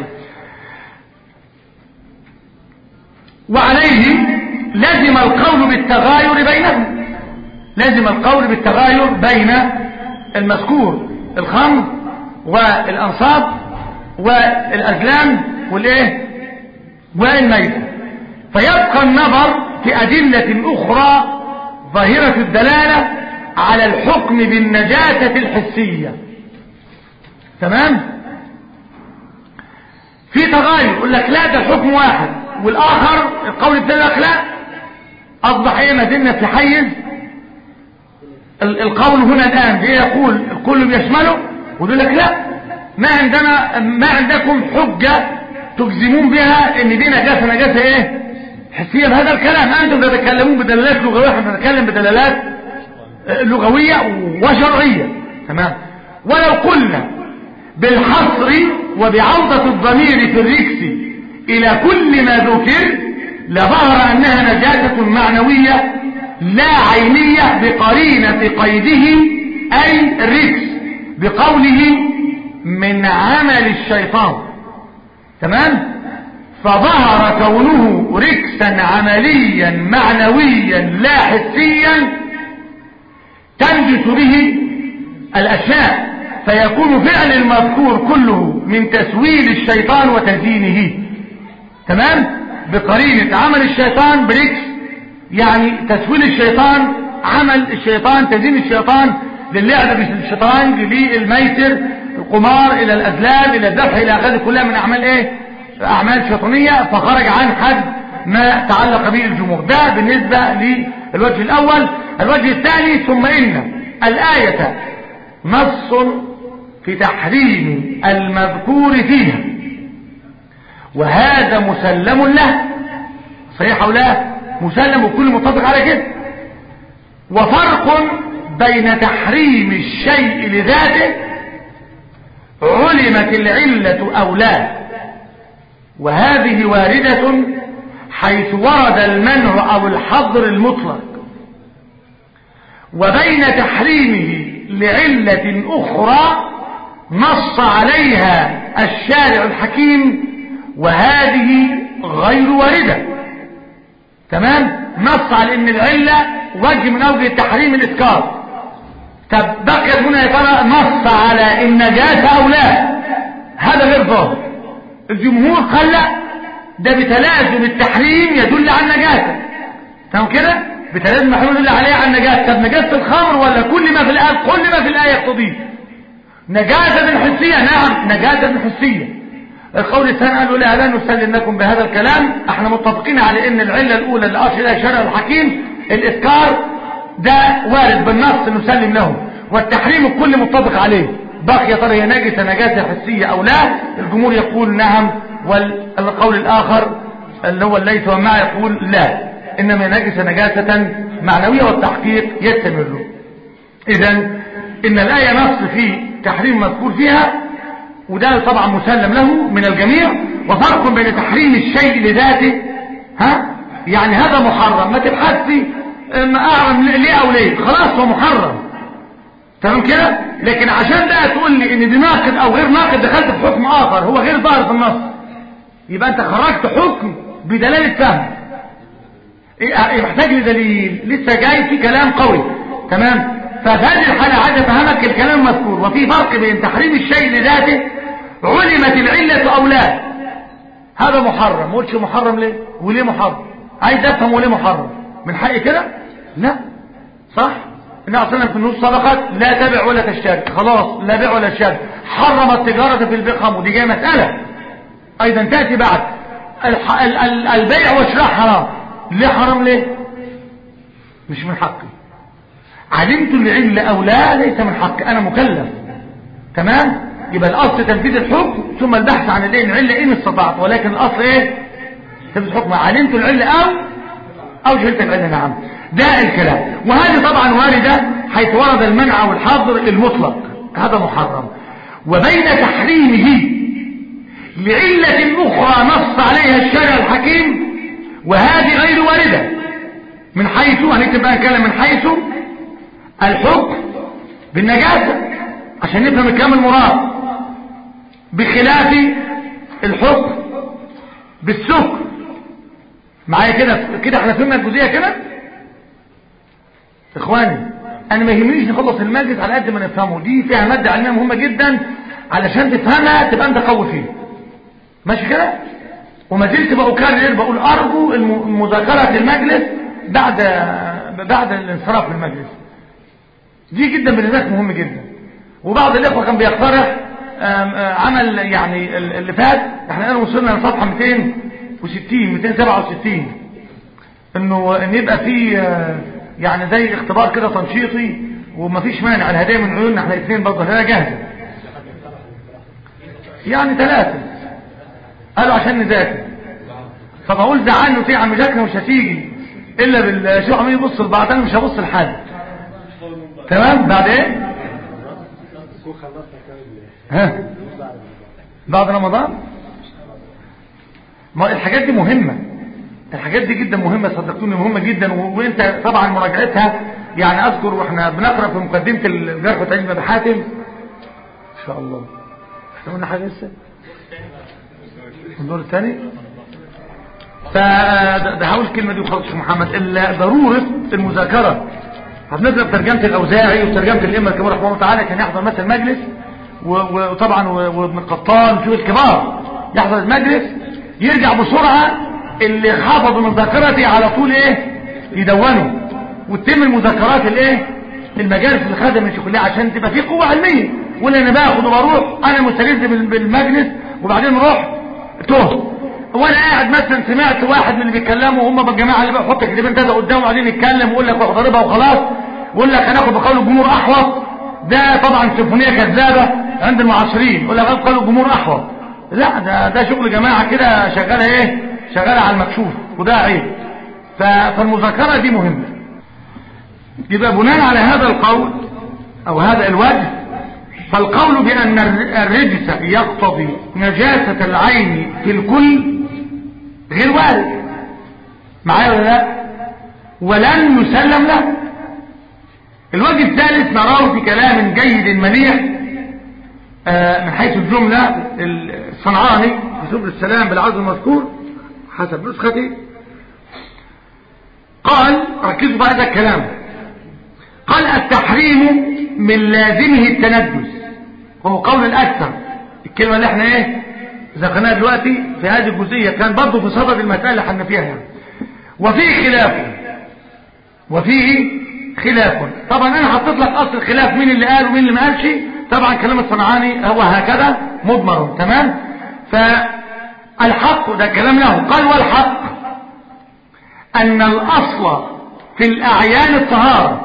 وعليه لازم القول بالتغاير بينهم لازم القول بالتغاير بين المذكور الخمر والأنصاب والأزلام والإيه والميتة فيبقى النظر في أدلة أخرى ظاهرة الدلالة على الحكم بالنجاسة الحسية تمام في تغاير يقول لك لا ده الحكم واحد والآخر القول الثاني لك لا أصبح إيه ما زلنا في حيز القول هنا الآن جاي يقول الكل بيشمله ويقول لك لا ما عندنا ما عندكم حجة تجزمون بها ان دي نجاسة نجاسة ايه حسية بهذا الكلام انتم تتكلمون بدلالات لغوية احنا نتكلم بدلالات لغوية وشرعية تمام ولو قلنا بالحصر وبعودة الضمير في الركس الى كل ما ذكر لظهر انها نجاسة معنوية لا عينية بقرينة قيده اي الركس بقوله من عمل الشيطان تمام فظهر كونه ركسا عمليا معنويا لا حسيا تنجس به الاشياء فيكون فعل المذكور كله من تسويل الشيطان وتزيينه تمام بقرينة عمل الشيطان بريكس يعني تسويل الشيطان عمل الشيطان تزيين الشيطان للعب بالشطرنج للميسر القمار الى الازلام الى الذبح الى اخره كلها من اعمال ايه اعمال شيطانيه فخرج عن حد ما تعلق به الجمهور ده بالنسبه للوجه الاول الوجه الثاني ثم ان الايه نص في تحريم المذكور فيها وهذا مسلم له صحيح او لا مسلم وكل متفق على كده وفرق بين تحريم الشيء لذاته علمت العلة أو لا وهذه واردة حيث ورد المنع أو الحظر المطلق وبين تحريمه لعلة أخرى نص عليها الشارع الحكيم وهذه غير واردة تمام نص على ان العلة وجه من اوجه التحريم الاسكار طب بقي هنا يا ترى نص على النجاسة او لا هذا غير ظاهر الجمهور قال لا ده بتلازم التحريم يدل على النجاسة تمام كده بتلازم التحريم يدل عليه على النجاسة طب نجاسة الخمر ولا كل ما في الآية كل ما في الآية يقتضيه نجاسة حسية نعم نجاسة حسية القول الثاني قالوا لا لا نسلمكم بهذا الكلام احنا متفقين على ان العلة الاولى اللي اشار اليها الشرع الحكيم الاسكار ده وارد بالنص نسلم له والتحريم الكل متفق عليه بقي ترى هي نجسة نجاسة حسية او لا الجمهور يقول نعم والقول الاخر اللي هو الليث وما يقول لا انما نجسة نجاسة معنوية والتحقيق يستمر اذا ان الاية نص في تحريم مذكور فيها وده طبعا مسلم له من الجميع وفرق بين تحريم الشيء لذاته ها يعني هذا محرم ما تبحثي ما اعلم ليه او ليه خلاص هو محرم تمام كده لكن عشان بقى تقول لي ان دي ناقد او غير ناقد دخلت في حكم اخر هو غير ظاهر في النص يبقى انت خرجت حكم بدلالة فهم إيه محتاج لدليل لسه جاي في كلام قوي تمام ففي هذه الحالة عايز افهمك الكلام المذكور وفي فرق بين تحريم الشيء لذاته علمت العلة او لا هذا محرم ما قلتش محرم ليه وليه محرم عايز افهم وليه محرم من حقي كده لا صح ان اصلا في النص صدقات لا تبع ولا تشتري خلاص لا بيع ولا شراء حرم التجارة في البيع خمر دي جايه مسألة ايضا تأتي بعد الح... ال... ال... البيع والشراء حرام ليه حرام ليه مش من حقي علمت العلة او لا ليس من حقي انا مكلف تمام يبقى الاصل تنفيذ الحكم ثم البحث عن الايه العلة ان استطعت ولكن الاصل ايه تنفيذ الحكم علمت العلة او او جهلت العلة نعم ده الكلام وهذه طبعا واردة حيث ورد المنع والحظر المطلق هذا محرم وبين تحريمه لعلة اخرى نص عليها الشارع الحكيم وهذه غير واردة من حيث هنكتب بقى نتكلم من حيث الحكم بالنجاسة عشان نفهم الكلام المراد بخلاف الحكم بالسكر معايا كده كده احنا فهمنا الجزئيه كده اخواني انا ما يهمنيش نخلص المجلس على قد ما نفهمه دي فيها ماده علميه مهمه جدا علشان تفهمها تبقى انت قوي فيه ماشي كده وما زلت بأكرر بقول أرجو الم- مذاكرة المجلس بعد بعد الانصراف من المجلس دي جدا بالنسبة لك مهم جدا وبعض الإخوة كان بيقترح آم، آه، عمل يعني ال- اللي فات احنا الآن وصلنا لصفحة 260 267 انه ان يبقى في آه، يعني زي اختبار كده تنشيطي ومفيش مانع الهدايا من عيوننا احنا الاثنين برضه الهدايا جاهزه يعني ثلاثه قالوا عشان نذاكر فبقول زعلني وتيجي على المذاكره مش هتيجي الا بالشيخ عمال يبص لبعض انا مش هبص لحد تمام بعد ايه ها بعد رمضان ما الحاجات دي مهمه الحاجات دي جدا مهمه صدقوني مهمه جدا و... وانت طبعا مراجعتها يعني اذكر واحنا بنقرا في مقدمه الجرح وتعليم ابي حاتم ان شاء الله احنا قلنا حاجه لسه الدور الثاني فده هقول الكلمه دي وخلاص يا شيخ محمد ال- ضروره المذاكره هنبدا بترجمه الاوزاعي وترجمه الائمه الكبار رحمه الله تعالى كان يحضر مثلا المجلس و- و- وطبعا و- وابن القطان في الكبار يحضر المجلس يرجع بسرعه اللي حافظ من ذاكرتي على طول ايه يدونه وتتم المذاكرات الايه المجالس اللي خدها من الكليه عشان تبقى في قوه علميه ولا انا باخد وبروح انا مستلذ بال- بالمجلس وبعدين رحت تهت وانا قاعد مثلا سمعت واحد من اللي بيتكلموا وهم بالجماعه اللي بيحط كتابين كذا قدامه وبعدين يتكلم ويقول لك روح ضاربها وخلاص ويقول لك هناخد بقول الجمهور احوط ده طبعا سيمفونيه كذابه عند المعاصرين يقول لك قالوا الجمهور احوط لا ده ده شغل جماعه كده شغاله ايه شغاله على المكشوف وده عيب ف- فالمذاكره دي مهمه يبقى بناء على هذا القول او هذا الوجه فالقول بأن الر- الرجس يقتضي نجاسة العين في الكل غير وارد معايا ولا لا ولن يسلم له الوجه الثالث نراه في كلام جيد مليح آه، من حيث الجملة الصنعاني في سبل السلام بالعرض المذكور حسب نسختي قال ركزوا بقى هذا الكلام قال التحريم من لازمه التندس وهو قول الأكثر الكلمة اللي احنا ايه ذكرناها دلوقتي في هذه الجزئية كان برضه في صدد المسألة اللي حنا فيها يعني وفيه خلاف وفيه خلاف طبعا انا حطيت لك اصل الخلاف مين اللي قال ومين اللي ما قالش طبعا كلام الصنعاني هو هكذا مضمر تمام فالحق ده كلام له قال والحق ان الاصل في الاعيان الطهاره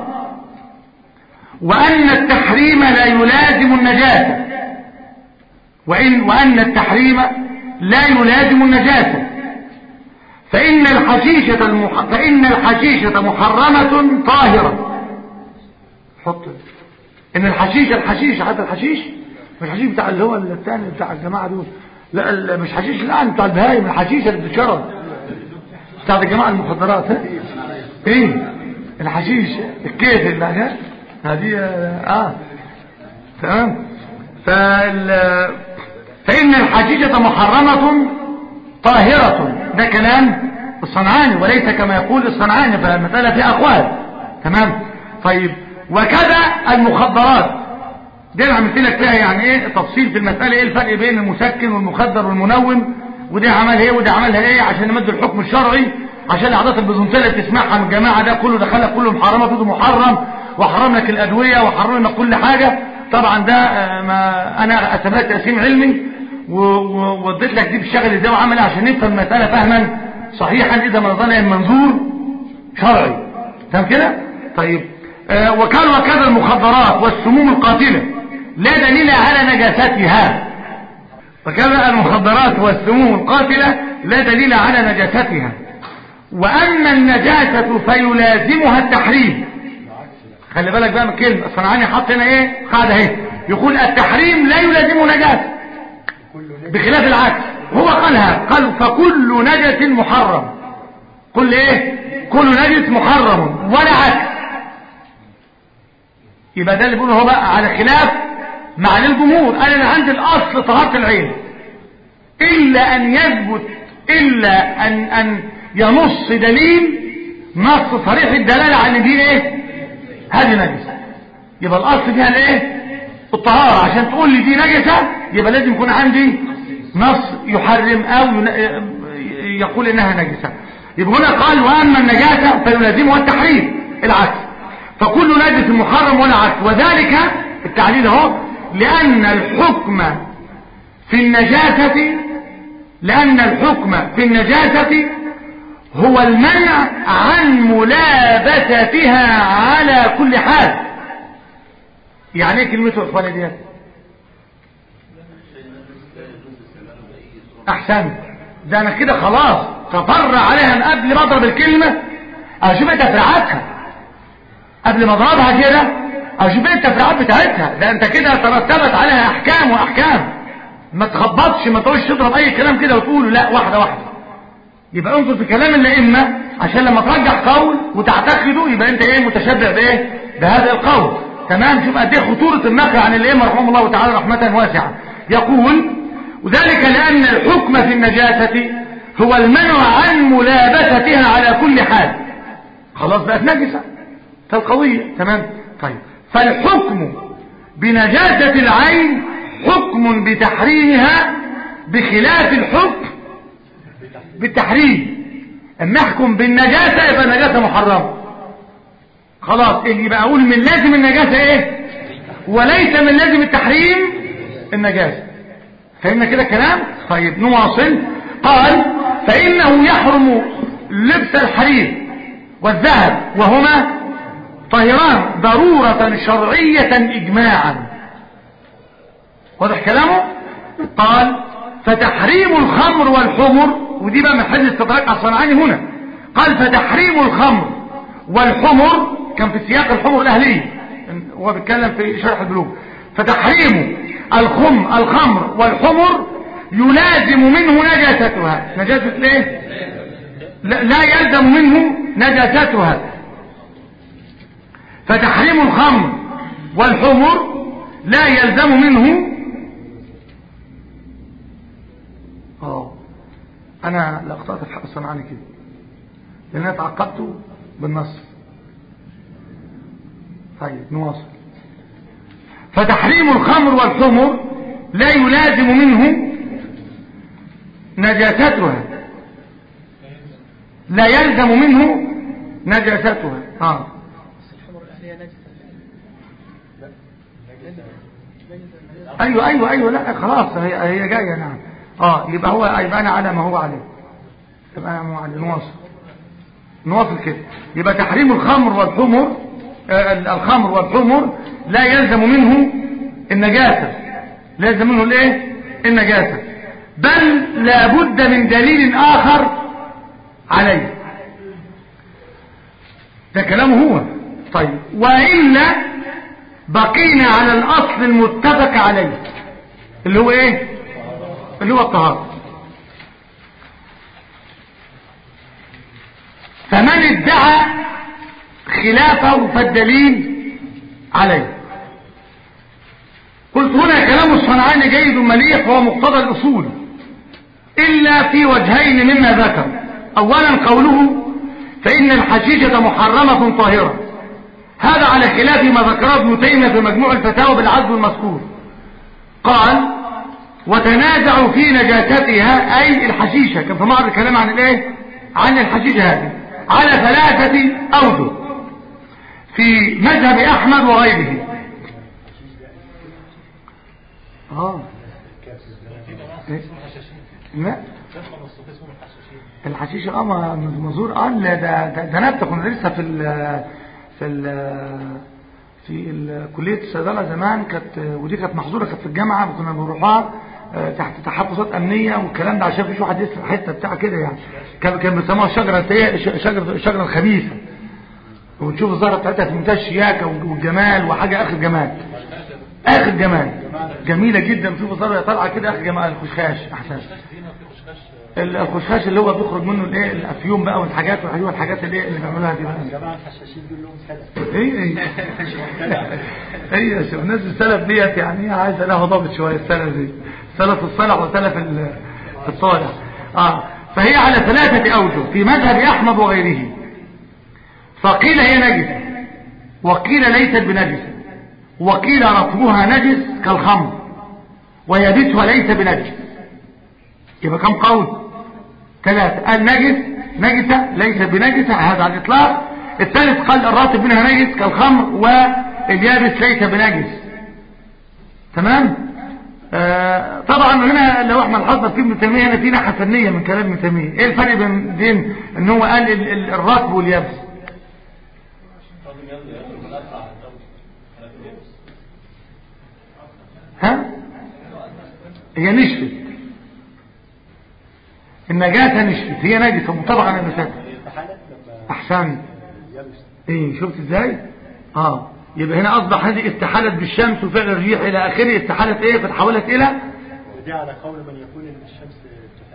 وأن التحريم لا يلازم النجاسة وإن وأن التحريم لا يلازم النجاسة فإن الحشيشة المح... فإن الحشيشة محرمة طاهرة حط إن الحشيشة الحشيش حتى الحشيش مش الحشيش بتاع اللي هو الثاني بتاع الجماعة دول لا ال- مش حشيش لا بتاع البهايم الحشيشة اللي بتتشرب بتاع الجماعة المخدرات ها ايه الحشيش الكيف اللي ها هذه اه تمام فال فإن الحشيشة محرمة طاهرة ده كلام الصنعاني وليس كما يقول الصنعاني فالمسألة فيها أقوال تمام طيب وكذا المخدرات دي انا عملت لك فيها يعني ايه تفصيل في المسألة ايه الفرق بين المسكن والمخدر والمنوم ودي عمل ايه ودي عملها ايه عشان نمد الحكم الشرعي عشان الاعضاء البيزنطيه اللي بتسمعها من الجماعه ده كله دخلك كله محرمه كله محرم وحرم لك الادويه وحرم لك كل حاجه طبعا ده آه، ما انا قسمت تقسيم علمي و- و- واديت لك دي بالشغل ازاي وعمل ايه عشان نفهم المساله فهما صحيحا اذا ما نظرنا منظور شرعي تمام كده طيب آه وكان وكذا المخدرات والسموم القاتله لا دليل على نجاستها وكذا المخدرات والسموم القاتله لا دليل على نجاستها واما النجاسه فيلازمها التحريم خلي بالك بقى من الكلمه الصنعاني حط هنا ايه قاعده اهي يقول التحريم لا يلازمه نجاسه بخلاف العكس هو قالها قال فكل نجس محرم كل ايه كل نجس محرم ولا عكس يبقى ده اللي بيقوله هو بقى على خلاف مع الجمهور قال انا عندي الاصل طهاره العين الا ان يثبت الا ان ان ينص دليل نص صريح الدلاله على ان دي ايه هذه نجس يبقى الاصل فيها الايه الطهارة عشان تقول لي دي نجسة يبقى لازم يكون عندي نص يحرم او يقول انها نجسة يبقى هنا قال واما النجاسة فيلازمها التحريم العكس فكل نجس محرم ولا عكس وذلك التعليل اهو لان الحكم في النجاسة لان الحكم في النجاسة هو المنع عن ملابستها على كل حال يعني ايه كلمته يا اخواني ديت احسنت ده انا كده خلاص تفرع عليها من قبل ما اضرب الكلمه اشوف ايه تفريعاتها قبل ما اضربها كده اشوف ايه التفريعات بتاعتها ده انت كده ترتبت عليها احكام واحكام ما تخبطش ما تقولش تضرب اي كلام كده وتقوله لا واحده واحده يبقى انظر في كلام الائمه عشان لما ترجح قول وتعتقده يبقى انت ايه متشبع بايه بهذا القول تمام شوف قد ايه خطوره النقل عن الائمه رحمهم الله تعالى رحمه واسعه يقول وذلك لان الحكم في النجاسه هو المنع عن ملابستها على كل حال خلاص بقت نجسه فالقضيه تمام طيب فالحكم بنجاسه العين حكم بتحريمها بخلاف الحكم بالتحريم اما احكم بالنجاسة يبقى النجاسة محرمة خلاص اللي يبقى اقول من لازم النجاسة ايه وليس من لازم التحريم النجاسة فهمنا كده الكلام طيب نواصل قال فانه يحرم لبس الحرير والذهب وهما طاهران ضرورة شرعية اجماعا واضح كلامه قال فتحريم الخمر والحمر ودي بقى من حيث استدراك الصنعاني هنا قال فتحريم الخمر والحمر كان في سياق الحمر الاهليه هو بيتكلم في شرح البلوغ فتحريم الخم الخمر والحمر يلازم منه نجاستها نجاسة ليه لا, لا يلزم منه نجاستها فتحريم الخمر والحمر لا يلزم منه اه انا لاقطعت في حق الصنعاني كده لان انا تعقبته بالنص طيب نواصل فتحريم الخمر والحمر لا يلازم منه نجاستها لا يلزم منه نجاستها اه ايوه ايوه ايوه لا خلاص هي هي جايه نعم اه يبقى هو يبقى انا على ما هو عليه يبقى انا ما هو عليه نواصل نواصل كده يبقى تحريم الخمر والحمر آه الخمر والحمر لا يلزم منه النجاسة لا يلزم منه الايه النجاسة بل لابد من دليل اخر عليه ده كلامه هو طيب وإلا بقينا على الأصل المتفق عليه اللي هو ايه اللي هو الطهارة فمن ادعى خلافه فالدليل عليه قلت هنا كلام الصنعاني جيد مليح وهو مقتضى الأصول إلا في وجهين مما ذكر أولا قوله فإن الحشيشة محرمة طاهرة هذا على خلاف ما ذكره ابن تيمية في مجموع الفتاوى بالعدل المذكور قال وتنازعوا في نجاستها أي الحشيشة كان في معرض الكلام عن الايه عن الحشيشة هذه على ثلاثة أوجه في مذهب أحمد وغيره آه إيه؟ لا الحشيشة اه مزور اه لا ده ده, ده نبتة كنا لسه في ال في ال في ال كلية الصيدلة زمان كانت ودي كانت محظورة كانت في الجامعة كنا بنروحها تحت تحفظات أمنية والكلام ده عشان فيش واحد يسرق حتة بتاع كده يعني كان كان بيسموها الشجرة شجرة الشجرة الخبيثة وتشوف الزهرة بتاعتها في منتهى الشياكة والجمال وحاجة آخر جمال آخر جمال جميلة جدا في زهرة طالعة كده آخر جمال الخشخاش أحسن الخشخاش اللي هو بيخرج منه الايه الافيوم بقى والحاجات والحاجات اللي اللي بيعملوها دي بقى جماعه الحشاشين دول لهم سلف ايه ايه ايه شوف الناس السلف ديت يعني عايزه لها ضابط شويه السلف دي سلف الصالح وسلف الصالح اه فهي على ثلاثه اوجه في مذهب احمد وغيره فقيل هي نجسه وقيل ليست بنجسه وقيل رطبها نجس كالخمر ويابسها ليس بنجس يبقى كم قول ثلاثة النجس نجسة ليس بنجسة هذا على الإطلاق الثالث قال الراتب منها نجس كالخمر واليابس ليس بنجس تمام آه طبعا هنا لو احنا لاحظنا في ابن تيميه هنا في ناحيه فنيه من كلام ابن تيميه ايه الفرق بين بين ان هو قال ال- ال- الرطب واليابس ها هي نشفت النجاسه نشفت هي نجسه مطابقه على النجاسه استحالة لما احسن يبس ايه شفت ازاي اه يبقى هنا اصبح هذه استحالت بالشمس وفعل الريح الى اخره استحالت ايه فتحولت الى ودي على قول من يقول ان الشمس تح-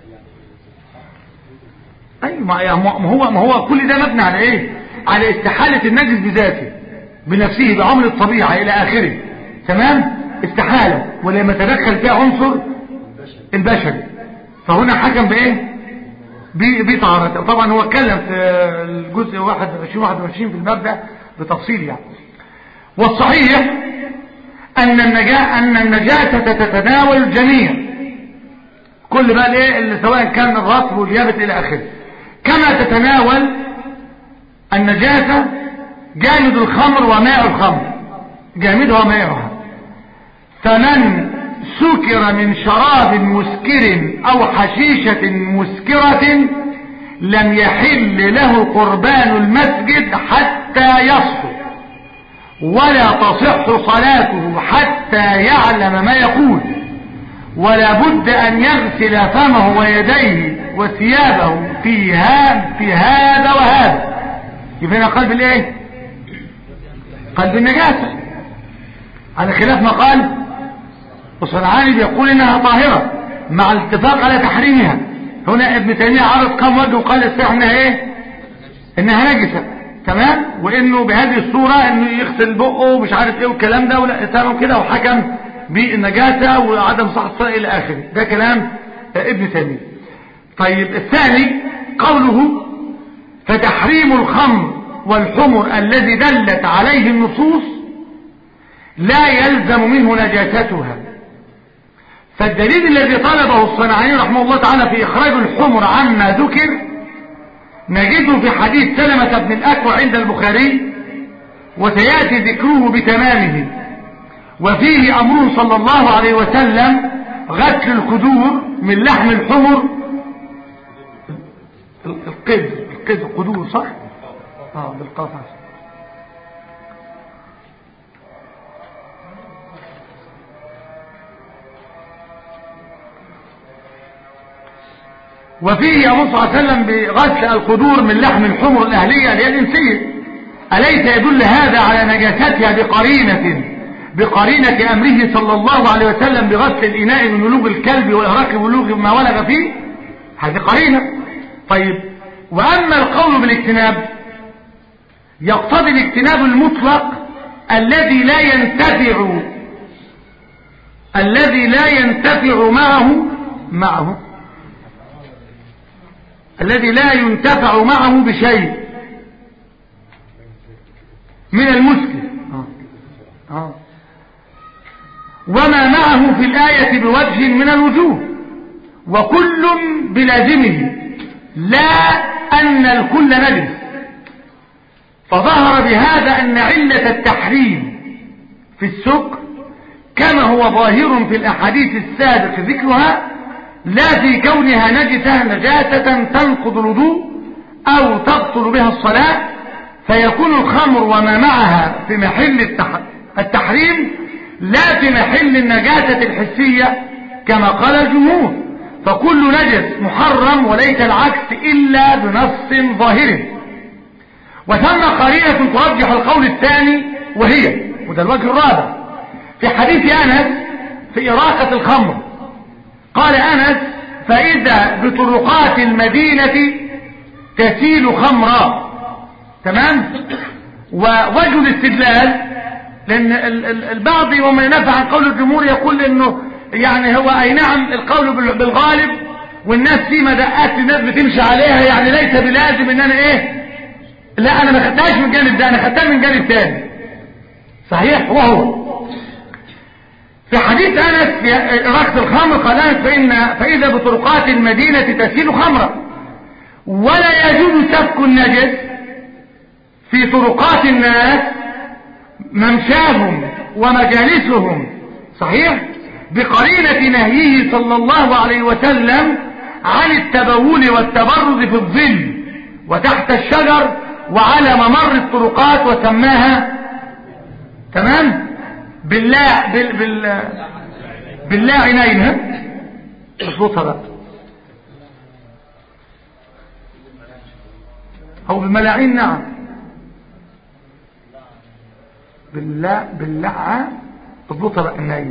يعني اي ما يعني ما هو ما هو كل ده مبني على ايه على استحالة النجس بذاته بنفسه بعمل الطبيعة الى اخره تمام استحالة ولما تدخل فيها عنصر البشري فهنا حكم بايه ب- بطهارته طبعا هو اتكلم في الجزء 21 21 في الباب ده بتفصيل يعني والصحيح ان النجاة ان النجاسة تتناول الجميع كل بقى الايه اللي سواء كان الرطب واليابس الى اخره كما تتناول النجاسة جامد الخمر وماء الخمر جامدها وماءها فمن سكر من شراب مسكر او حشيشة مسكرة لم يحل له قربان المسجد حتى يصحو ولا تصح صلاته حتى يعلم ما يقول ولا بد ان يغسل فمه ويديه وثيابه في هذا في هذا وهذا يبقى هنا قلب الايه قلب النجاسه على خلاف ما قال وصنعاني بيقول انها طاهره مع الاتفاق على تحريمها هنا ابن تيميه عرض كم وجه وقال الصحيح انها ايه انها نجسه تمام وانه بهذه الصوره انه يغسل بقه ومش عارف ايه والكلام ده ولا تمام كده وحكم بالنجاسه وعدم صحه الصلاه الى اخره ده كلام ابن تيميه طيب الثاني قوله فتحريم الخمر والحمر الذي دلت عليه النصوص لا يلزم منه نجاستها فالدليل الذي طلبه الصنعاني رحمه الله تعالى في إخراج الحمر عما ذكر نجده في حديث سلمة بن الأكوع عند البخاري وسيأتي ذكره بتمامه وفيه أمره صلى الله عليه وسلم غسل القدور من لحم الحمر القد القد قدور صح؟ اه بالقاف وفيه أمر صلى الله عليه وسلم بغسل القدور من لحم الحمر الأهلية اللي هي الإنسية أليس يدل هذا على نجاستها بقرينة بقرينة أمره صلى الله عليه وسلم بغسل الإناء من ولوغ الكلب وإهراق ولوغ ما ولغ فيه هذه قرينة طيب وأما القول بالاجتناب يقتضي الاجتناب المطلق الذي لا ينتفع الذي لا ينتفع معه معه الذي لا ينتفع معه بشيء من المسكر آه. آه. وما معه في الآية بوجه من الوجوه وكل بلازمه لا أن الكل نجس فظهر بهذا أن علة التحريم في السكر كما هو ظاهر في الأحاديث السابق ذكرها لا في كونها نجسة نجاسة تنقض الوضوء أو تبطل بها الصلاة فيكون الخمر وما معها في محل التحريم لا في محل النجاسة الحسية كما قال الجمهور فكل نجس محرم وليس العكس إلا بنص ظاهر وثم قرينة ترجح القول الثاني وهي وده الوجه الرابع في حديث أنس في إراقة الخمر قال أنس فإذا بطرقات المدينة تسيل خمرا تمام ووجه الاستدلال لأن البعض ومن ينفع عن قول الجمهور يقول إنه يعني هو أي نعم القول بالغالب والناس في مدقات الناس بتمشي عليها يعني ليس بلازم إن أنا إيه لا أنا ما خدتهاش من جانب ده أنا خدتها من جانب تاني صحيح وهو وحديث أنس في إراقة الخمر قال أنس فإن فإذا بطرقات المدينة تسيل خمرا ولا يجوز سفك النجس في طرقات الناس ممشاهم ومجالسهم صحيح بقرينة نهيه صلى الله عليه وسلم عن التبول والتبرز في الظل وتحت الشجر وعلى ممر الطرقات وسماها تمام بالله بال بال بالله عينين اظبطها بقى او بالملاعين نعم بالله باللعة اضبطها بقى النايم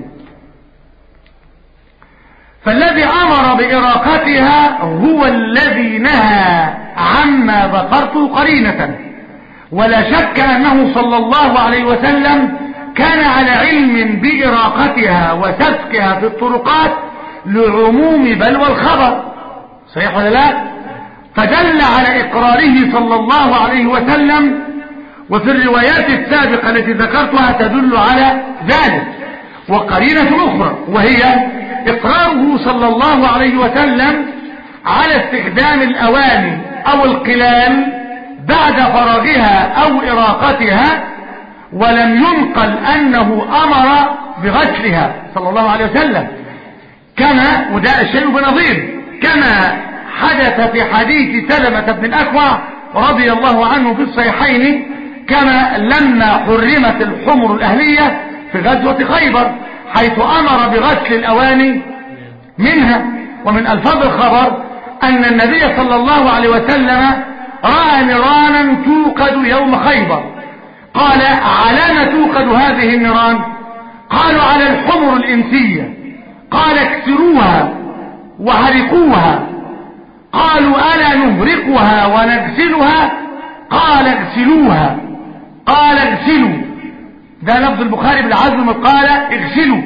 فالذي امر باراقتها هو الذي نهى عما ذكرته قرينة ولا شك انه صلى الله عليه وسلم كان على علم باراقتها وسفكها في الطرقات لعموم بلوى الخبر صحيح ولا لا فدل على اقراره صلى الله عليه وسلم وفي الروايات السابقة التي ذكرتها تدل على ذلك وقرينة أخرى وهي إقراره صلى الله عليه وسلم على استخدام الأواني أو القلال بعد فراغها أو إراقتها ولم ينقل أنه أمر بغسلها صلى الله عليه وسلم كما وده الشيء بنظير كما حدث في حديث سلمة بن الأكوع رضي الله عنه في الصحيحين كما لما حرمت الحمر الأهلية في غزوة خيبر حيث أمر بغسل الأواني منها ومن ألفاظ الخبر أن النبي صلى الله عليه وسلم رأى نيرانا توقد يوم خيبر قال على ما توقد هذه النيران قالوا على الحمر الإنسية قال اكسروها وهرقوها قالوا ألا نهرقها ونغسلها قال اغسلوها قال اغسلوا ده لفظ البخاري بالعزم قال اغسلوا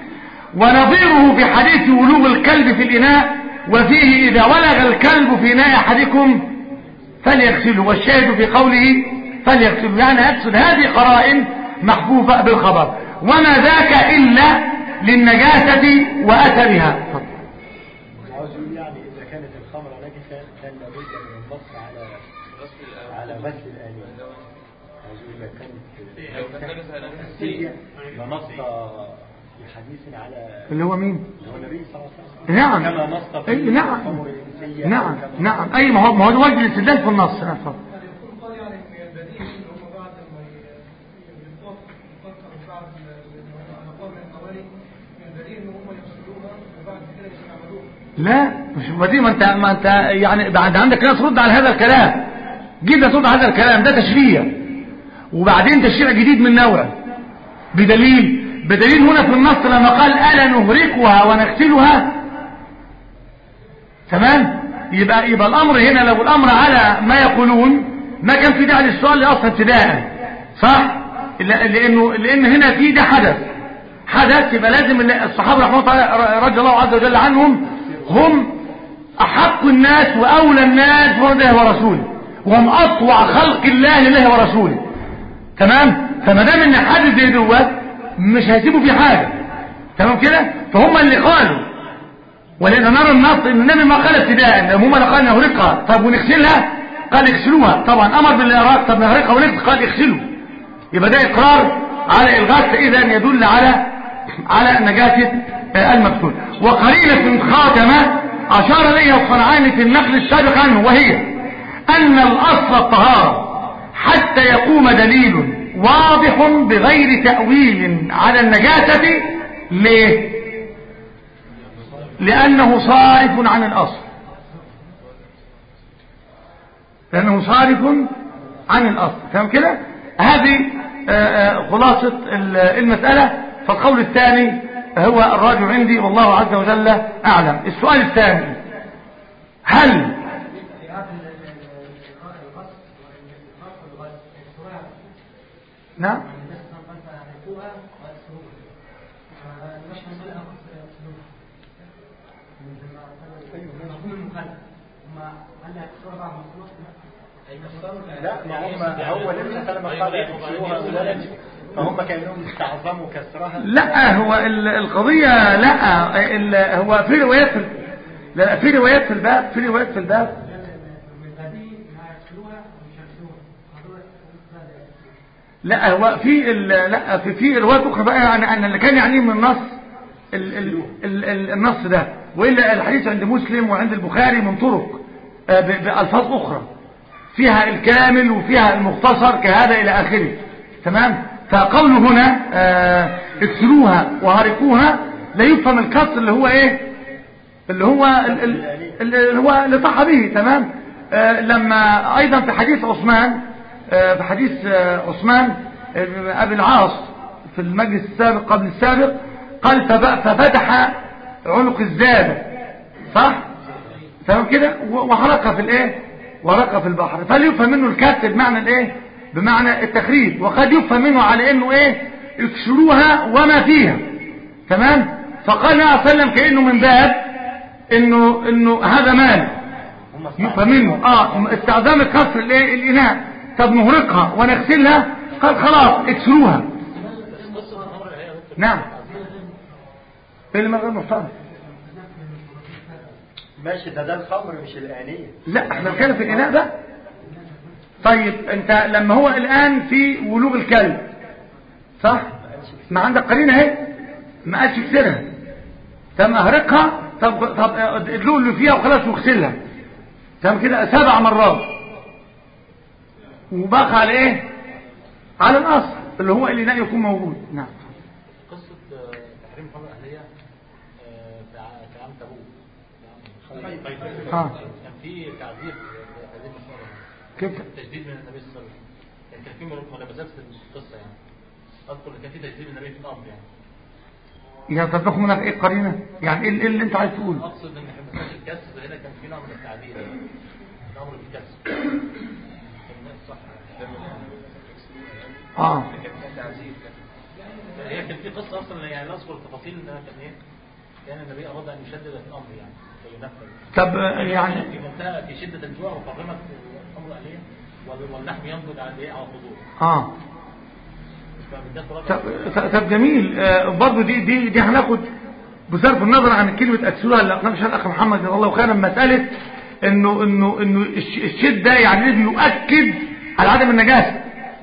ونظيره في حديث ولوغ الكلب في الإناء وفيه إذا ولغ الكلب في إناء أحدكم فليغسلوا والشاهد في قوله فليغسلوا يعني يقصد هذه قرائن محفوفة بالخبر وما ذاك إلا للنجاسة وأثرها عاوز يقول يعني إذا كانت الخمرة نجسة كان لابد من النص على على غسل الآلية عاوز يقول إذا كانت نجسة فنص بحديث على اللي هو مين اللي هو النبي صلى الله عليه وسلم نعم كما نص في أي نعم الخمر الإنسية نعم كما نعم أي ما هو ما هو ده وجه الاستدلال في النص نعم اتفضل يكون قال يعني في البديل ان هم بعد ما يفكر بعد مقام القواني من البديل ان هم يفصلوها وبعد كده يستعملوها لا مش بديل ما انت ما انت يعني بعد عندك ناس ترد على هذا الكلام جدا ترد على هذا الكلام ده تشريع وبعدين تشريع جديد من نوعه بدليل بدليل هنا في النص لما قال ألا نهرقها ونغسلها تمام يبقى يبقى الأمر هنا لو الأمر على ما يقولون ما كان في داعي للسؤال أصلا ابتداء صح لا- لأنه لأن هنا في ده حدث حدث يبقى لازم ال- الصحابة رحمه الله رضي الله عز وجل عنهم هم أحق الناس وأولى الناس هو الله ورسوله وهم أطوع خلق الله لله ورسوله تمام فما دام ان حد زي دوت مش هيسيبوا في حاجه تمام كده فهم اللي قالوا ولان نرى النص ان النبي ما قال ابتداء هم اللي قال نهرقها طب ونغسلها قال اغسلوها طبعا امر بالاراق طب نهرقها ونغسل قال اغسلوا يبقى ده اقرار على الغسل اذا يدل على على نجاسه آه، المغسول وقرينه خاتمه اشار اليها الصنعاني في النقل السابق عنه وهي ان الاصل الطهاره حتى يقوم دليل واضح بغير تأويل على النجاسة ليه لأنه صارف عن الأصل لأنه صارف عن الأصل تمام كده هذه آه، آه، خلاصة ال- المسألة فالقول الثاني هو الراجع عندي والله عز وجل أعلم السؤال الثاني هل نعم لا ما هم هو النبي صلى الله عليه وسلم قال اغسلوها اولا فهم كانهم استعظموا كسرها لا هو ال- القضية لا ال- هو في روايات في لا في روايات في الباب في روايات في الباب لا هو في ال- لا في في روايات اخرى بقى عن عن اللي كان يعنيه من النص ال ال ال ال النص ده والا الحديث عند مسلم وعند البخاري من طرق آه، ب- بالفاظ اخرى فيها الكامل وفيها المختصر كهذا الى اخره تمام فقوله هنا آه، اكسروها وهرقوها لا يفهم الكسر اللي هو ايه اللي هو ال- ال- اللي هو اللي صح به تمام آه، لما ايضا في حديث عثمان آه، في حديث آه، عثمان آه، ابي العاص في المجلس السابق قبل السابق قال فب- ففتح عنق الزاد صح تمام كده و- وحرقها في الايه وحرقها في البحر فليفهم منه الكسر بمعنى الايه بمعنى التخريب وقد يفهم منه على انه ايه اكسروها وما فيها تمام فقال النبي صلى الله عليه وسلم كانه من باب انه انه هذا مال هم يفهم منه اه استعظام كسر الايه الاناء طب نهرقها ونغسلها قال خلاص اكسروها نعم ايه اللي من غير محترم ماشي ده ده الخمر مش الآنية لا احنا بنتكلم في الاناء ده طيب انت لما هو الان في ولوغ الكلب صح ما عندك قرينه اهي ما قالش اكسرها طب اهرقها طب طب ادلق اللي فيها وخلاص واغسلها تمام كده سبع مرات وبقى على ايه على الاصل اللي هو الاناء يكون موجود نعم قصة آه، تحريم الخمر الأهلية آه، في ع- في عام تبوك في عام خيبر. اه كان في تعذيب تعذيب الصلاة كيف تجديد من النبي صلى الله عليه وسلم يعني كان في ملابسات في القصة يعني أذكر إن كان في تجديد من النبي في الأمر يعني يا طب ناخد منك ايه قرينه يعني ايه إيه اللي انت عايز تقوله أقصد إن مسألة الكسر هنا كان في نوع من التعذيب الأمر بالكسر الناس صح اه هي كان في قصة أصلا يعني لا أذكر التفاصيل إنها كان إيه كان النبي أراد أن يشدد في الأمر يعني فينفذ طب آه، يعني في منتهى في شدة الجوع وقرمت الأمر عليه وال- واللحم ينضج على الايه على الخضوع اه فده طب, خلاص طب جميل آه برضه دي دي دي هناخد بصرف النظر عن كلمة أكسلوها اللي أقنعش الأخ محمد جزاه الله خيرا مسألة إنه إنه إنه الش- الشدة يعني لازم يؤكد على عدم النجاسة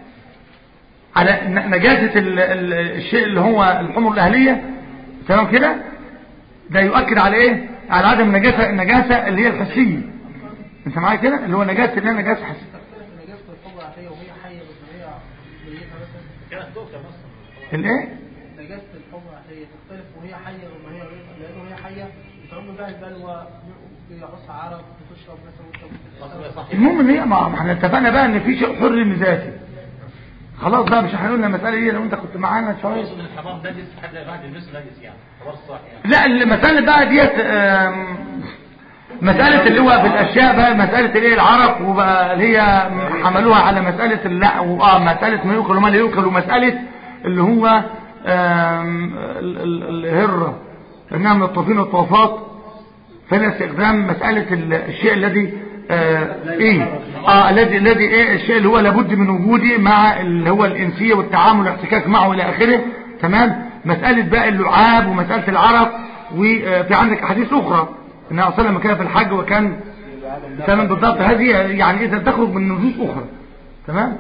على ن- نجاسة ال- ال- الشيء اللي هو الحمر الأهلية تمام كده ده يؤكد على إيه على عدم النجاسة النجاسة اللي هي الحسية أنت معايا كده اللي هو نجاسة اللي هي نجاسة حسية نجاسة الحمرة عشية وهي حية بس هي ميتة مثلا كانت دوكة مثلا الإيه نجاسة الحمرة عشية تختلف وهي حية وما هي غير لأنه هي حية بتعم بقى البلوى بيعص عرق بتشرب مثلا خلاص بقى وانت صح المهم ان هي ما ما احنا اتفقنا بقى ان في شيء حر ذاتي خلاص بقى مش هنقول المساله دي لو انت كنت معانا شويه اقصد ان الحمام نجس حتى بعد المس نجس يعني خلاص صح يعني لا المساله بقى ديت آم، مساله اللي هو في الاشياء بقى مساله الايه العرق وبقى اللي هي حملوها على مساله اللا واه مساله ما يؤكل وما لا يؤكل ومساله اللي هو آم، ال- ال- الهره انها من الطوفين والطوافات فلا استخدام مسألة ال- الشيء الذي آه ايه اه الذي الذي ايه الشيء اللي هو لابد من وجوده مع اللي هو الانسية والتعامل والاحتكاك معه الى اخره تمام مسألة بقى اللعاب ومسألة العرق وفي عندك احاديث اخرى النبي صلى الله عليه وسلم كان في الحج وكان تمام بالضبط هذه يعني اذا تخرج من نصوص اخرى تمام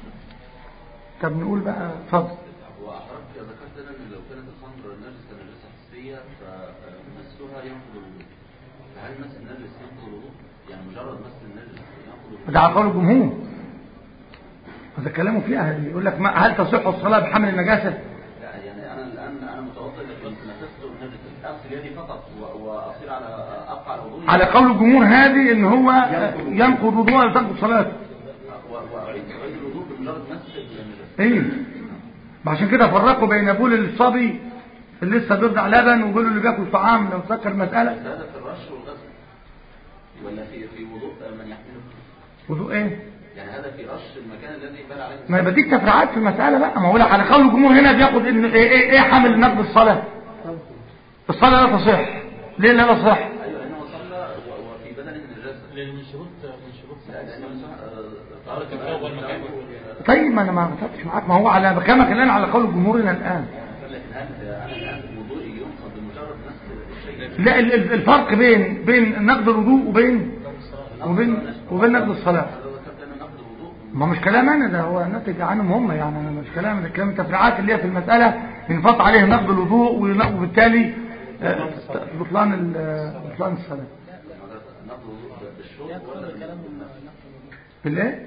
طب نقول بقى اتفضل وأحرقت ذكرت لنا أن لو كانت الخمر نجسة نجسة حسية فمسها ينقض الوضوء فهل مس النجس ينقض الوضوء؟ يعني مجرد مس النجس ينقض الوضوء؟ ده على قول الجمهور هذا كلامه فيها يقول لك ما هل تصح الصلاة بحمل النجاسة لا يعني أنا الآن أنا متوضئ لكن مسست النجس أغسل يدي فقط و- وأصير على أبقى على وضوئي على قول الجمهور هذه ان هو ينقض وضوءه وتنقض صلاته و- وأعيد أعيد الوضوء بمجرد مس النجس ايه ما عشان كده فرقوا بين بول الصبي اللي لسه بيرضع لبن وبول اللي بياكل طعام لو تذكر بس المسألة هذا في الرش والغسل ولا في في وضوء من يحمله؟ وضوء ايه يعني هذا في رش المكان الذي بال عليه ما يبقى ديك تفريعات في المسألة بقى ما هو على قول الجمهور هنا بياخد ان ايه ايه, إيه حمل نقض الصلاة الصلاة لا تصح ليه لا تصح أيوه لأنه صلى و- وفي بدنه نجاسة لان من شروط من شروط لا لأنه طهارة الجو والمكان طيب ما انا ما اعتقدش معاك ما هو على بكلمك الان على قول جمهورنا الان لكن هل انا الان وضوئي ينقض بمجرد نفس الشيء لا ال- ال- الفرق بين بين نقد الوضوء وبين وبين وبين نقد الصلاه لو ذكرت انا نقض الوضوء ما مش كلام انا ده هو ناتج عنهم هم يعني انا مش كلام ده كلام التفريعات اللي هي في المساله ينفط عليه نقد الوضوء ون- وبالتالي آه، بطلان ال- بطلان الصلاه نقض الوضوء بالشرب ولا بالنفس بالايه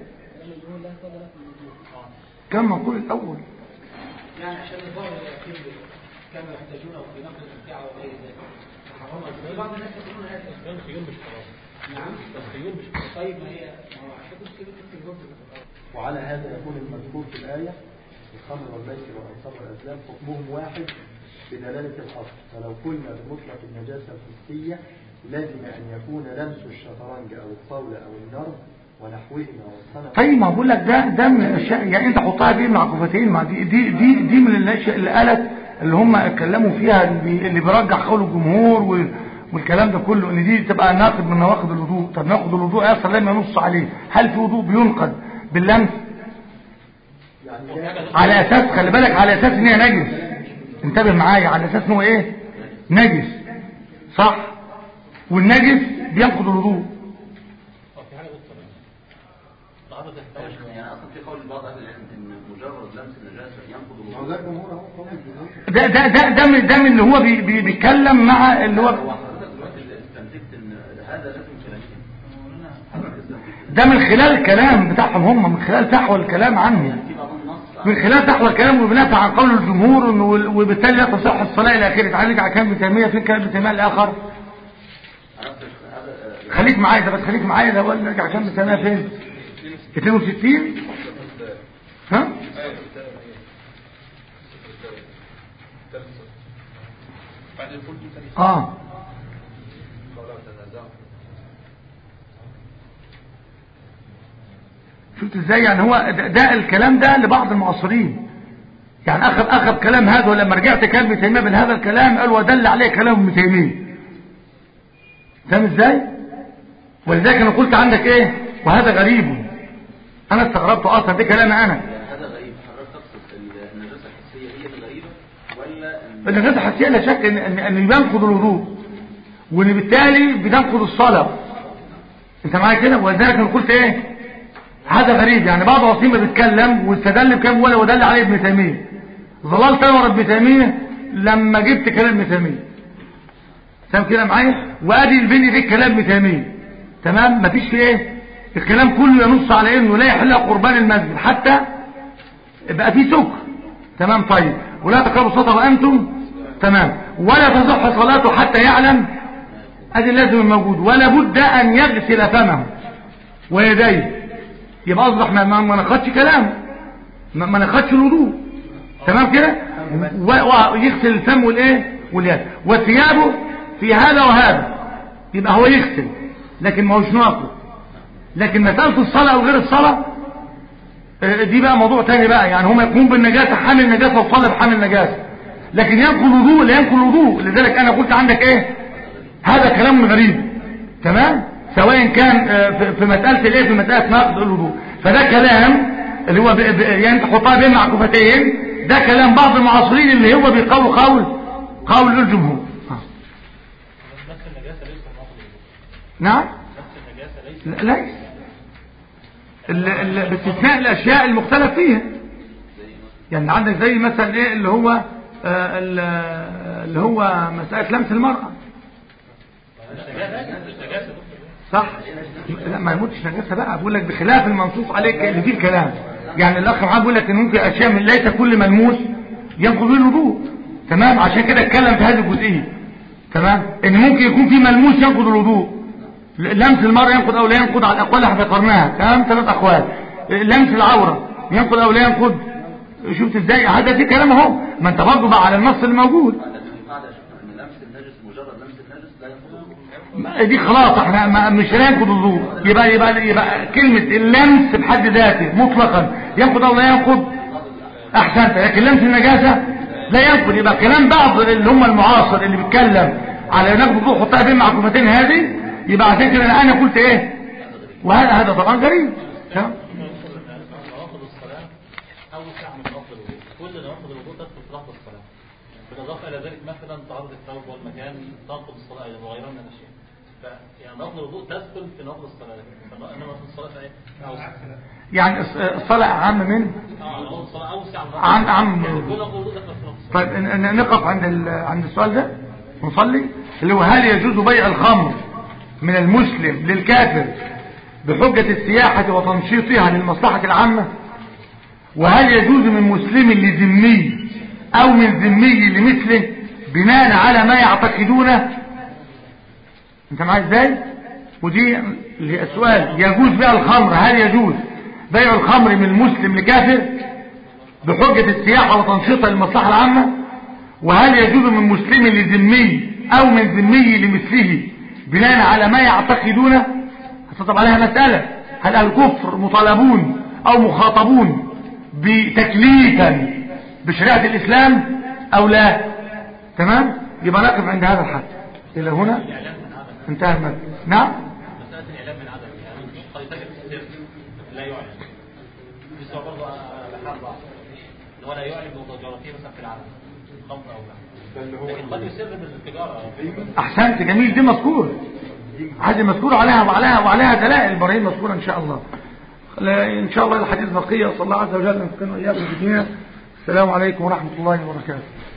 كم منقول الاول يعني عشان الظاهر يكون كانوا يحتاجونه في نقل الامتعه وغير ذلك حرمها بعض الناس يقولون هذا الخيول مش حرام نعم الخيول مش حرام طيب ما هي ما هو عشان كده كده في الوقت وعلى هذا يكون المذكور في الآية الخمر والميسر والأنصاب والأزلام حكمهم واحد بدلالة الأصل فلو قلنا بمطلق النجاسة الحسية لازم أن يكون لمس الشطرنج أو الطاولة أو النرد ونحوهما والصنع طيب ما بقول لك ده ده من الاشياء يعني انت حطها دي مع كفتين ما دي دي دي, دي من الاشياء اللي قالت اللي هم اتكلموا فيها اللي, بي- اللي بيرجح قول الجمهور وال- والكلام ده كله ان دي تبقى ناقض من نواقض الوضوء طب ناخد الوضوء يصل لما ينص عليه هل في وضوء بينقض باللمس يعني لا على اساس خلي بالك على اساس ان هي نجس انتبه معايا على اساس ان هو ايه نجس صح والنجس بينقض الوضوء في حاجه بالطريقه تعرض يعني اصلا في قول بعض اهل العلم ان مجرد لمس النجاسه ينقض ما هو الوضوء ده الجمهور أهو قول الجمهور ده ده ده ده من ده من اللي هو بي بي بيتكلم مع اللي هو هو حضرتك دلوقتي اللي استنتجت ان هذا لازم كلامين حضرتك استنتجت ده من خلال الكلام بتاعهم هم من خلال فحوى الكلام عنهم في بعض النص من خلال فحوى الكلام وبنافع عن قول الجمهور إنه وال- وبالتالي لا تصح الصلاة إلى آخره تعالج على كلام ابن تيمية في كلام ابن تيمية الآخر عرفت هذا خليك معايا ده بس خليك معايا ده ولا نرجع كلام ابن تيمية فين 62 ها اه شفت ازاي يعني هو ده, ده الكلام ده لبعض المعاصرين يعني اخذ اخذ كلام هذا ولما رجعت كلام ابن تيميه من هذا الكلام قال ودل عليه كلام ابن تيميه فاهم ازاي ولذلك انا قلت عندك ايه وهذا غريب انا استغربته اصلا ده كلامي انا هذا غريب حضرتك تقصد النجاسه الحسيه هي الغريبه ولا ان النجاسة الحسية لا شك ان ان, أن ينقض الوضوء وان بالتالي بتنقض الصلاة انت معايا كده ولذلك انا قلت ايه هذا غريب يعني بعض العصيمة بيتكلم واستدل بكلام ولا ودل عليه ابن تيمية ظللت انا ورا ابن تيمية لما جبت كلام ابن تيمية تمام كده معايا وادي البني دي كلام ابن تيمية تمام مفيش فيه ايه الكلام كله ينص على انه لا يحل قربان المسجد حتى بقى فيه سكر تمام طيب ولا تقربوا الصلاة وأنتم تمام ولا تصح صلاته حتى يعلم ادي اللازم الموجود ولا بد أن يغسل فمه ويديه يبقى أصبح ما, ما, ما ناخدش كلام ما, ما ناخدش الوضوء تمام كده و- ويغسل الفم والايه واليد وثيابه في هذا وهذا يبقى هو يغسل لكن ما هوش ناقض لكن مسألة الصلاة أو غير الصلاة دي بقى موضوع تاني بقى يعني هم يقومون بالنجاسة حامل نجاسة وصلى بحامل نجاسة لكن ينقل الوضوء لا ينقل الوضوء لذلك انا قلت عندك ايه هذا كلام غريب تمام سواء كان آه، في- في مسألة الايه في مسألة نقض الوضوء فده كلام اللي هو ب- ب- يعني تحطها بين معكوفتين ده كلام بعض المعاصرين اللي هو بيقول قول قول الجمهور آه. نفس النجاسه ليس ناقض الوضوء نعم نفس النجاسه ليس لا ليس ال- ال- باستثناء الاشياء المختلف فيها يعني عندك زي مثلا ايه اللي هو آه، ال- اللي هو مسألة لمس المرأة مش نجاسه مش نجاسه دكتور صح لا ما يموتش نجاسة بقى بقول لك بخلاف المنصوص عليك اللي فيه الكلام يعني الاخ معاه بيقول لك ان ممكن اشياء من ليس كل ملموس ينقض به الوضوء تمام عشان كده اتكلم في هذه الجزئيه تمام ان ممكن يكون في ملموس ينقض الوضوء لمس المرأة ينقض او لا ينقض على الاقوال اللي احنا ذكرناها تمام ثلاث اقوال لمس العورة ينقض او لا ينقض شفت ازاي هذا في كلام اهو ما انت برضه بقى على النص الموجود لكن القاعده يا شيخنا ان لمس النجس مجرد لمس النجس لا ينقض الوضوء ما- دي خلاص احنا ما مش هننقض الوضوء يبقى يبقى يبقى كلمة اللمس بحد ذاته مطلقا ينقض او لا ينقض احسنت لكن لمس النجاسة لا ينقض يبقى كلام بعض اللي هم المعاصر اللي بيتكلم على نقض الوضوء حطها بين معكوفتين هذه يبقى عشان كده انا قلت ايه وهذا هذا طبعا غريب تمام؟ نواقض الصلاه اوسع من لفظ الوضوء كل لفظ الوضوء تدخل في لفظ الصلاه بالاضافه الى ذلك مثلا تعرض الثوب والمكان تنقض الصلاه ايضا وغيرها من الاشياء ف يعني لفظ الوضوء تدخل في لفظ الصلاه لكن انما في الصلاه فايه اوسع يعني الص- الصلاة أعم من اه لو الصلاه اوسع من عن عم يعني كل لفظ الوضوء دخل في لفظ الصلاه طيب ن- ن- نقف عند ال- عند السؤال ده ونصلي اللي هو هل يجوز بيع الخمر من المسلم للكافر بحجة السياحة وتنشيطها للمصلحة العامة وهل يجوز من مسلم لذمي أو من ذمي لمثله بناء على ما يعتقدونه انت معايا ازاي ودي اللي هي السؤال يجوز بيع الخمر هل يجوز بيع الخمر من المسلم لكافر بحجة السياحة وتنشيطها للمصلحة العامة وهل يجوز من مسلم لذمي أو من ذمي لمثله بناء على ما يعتقدونه هتطلب عليها مسألة هل الكفر مطالبون أو مخاطبون بتكليفا بشريعة الإسلام أو لا تمام يبقى نقف عند هذا الحد إلى هنا انتهى المد نعم مساله الاعلام من عدم يعني مش قد يتاجر في السر لا يعلن في سؤال برضه بحال بعض ان هو لا يعلن بمتجارته مثلا في العالم خمر او لا لكن قد يسر بالتجاره احسنت جميل دي مذكور هذه مذكور عليها وعليها وعليها دلائل ابراهيم مذكوره ان شاء الله لا- ان شاء الله الحديث بقيه صلى الله عز وجل ان يكون واياكم في الدنيا السلام عليكم ورحمه الله وبركاته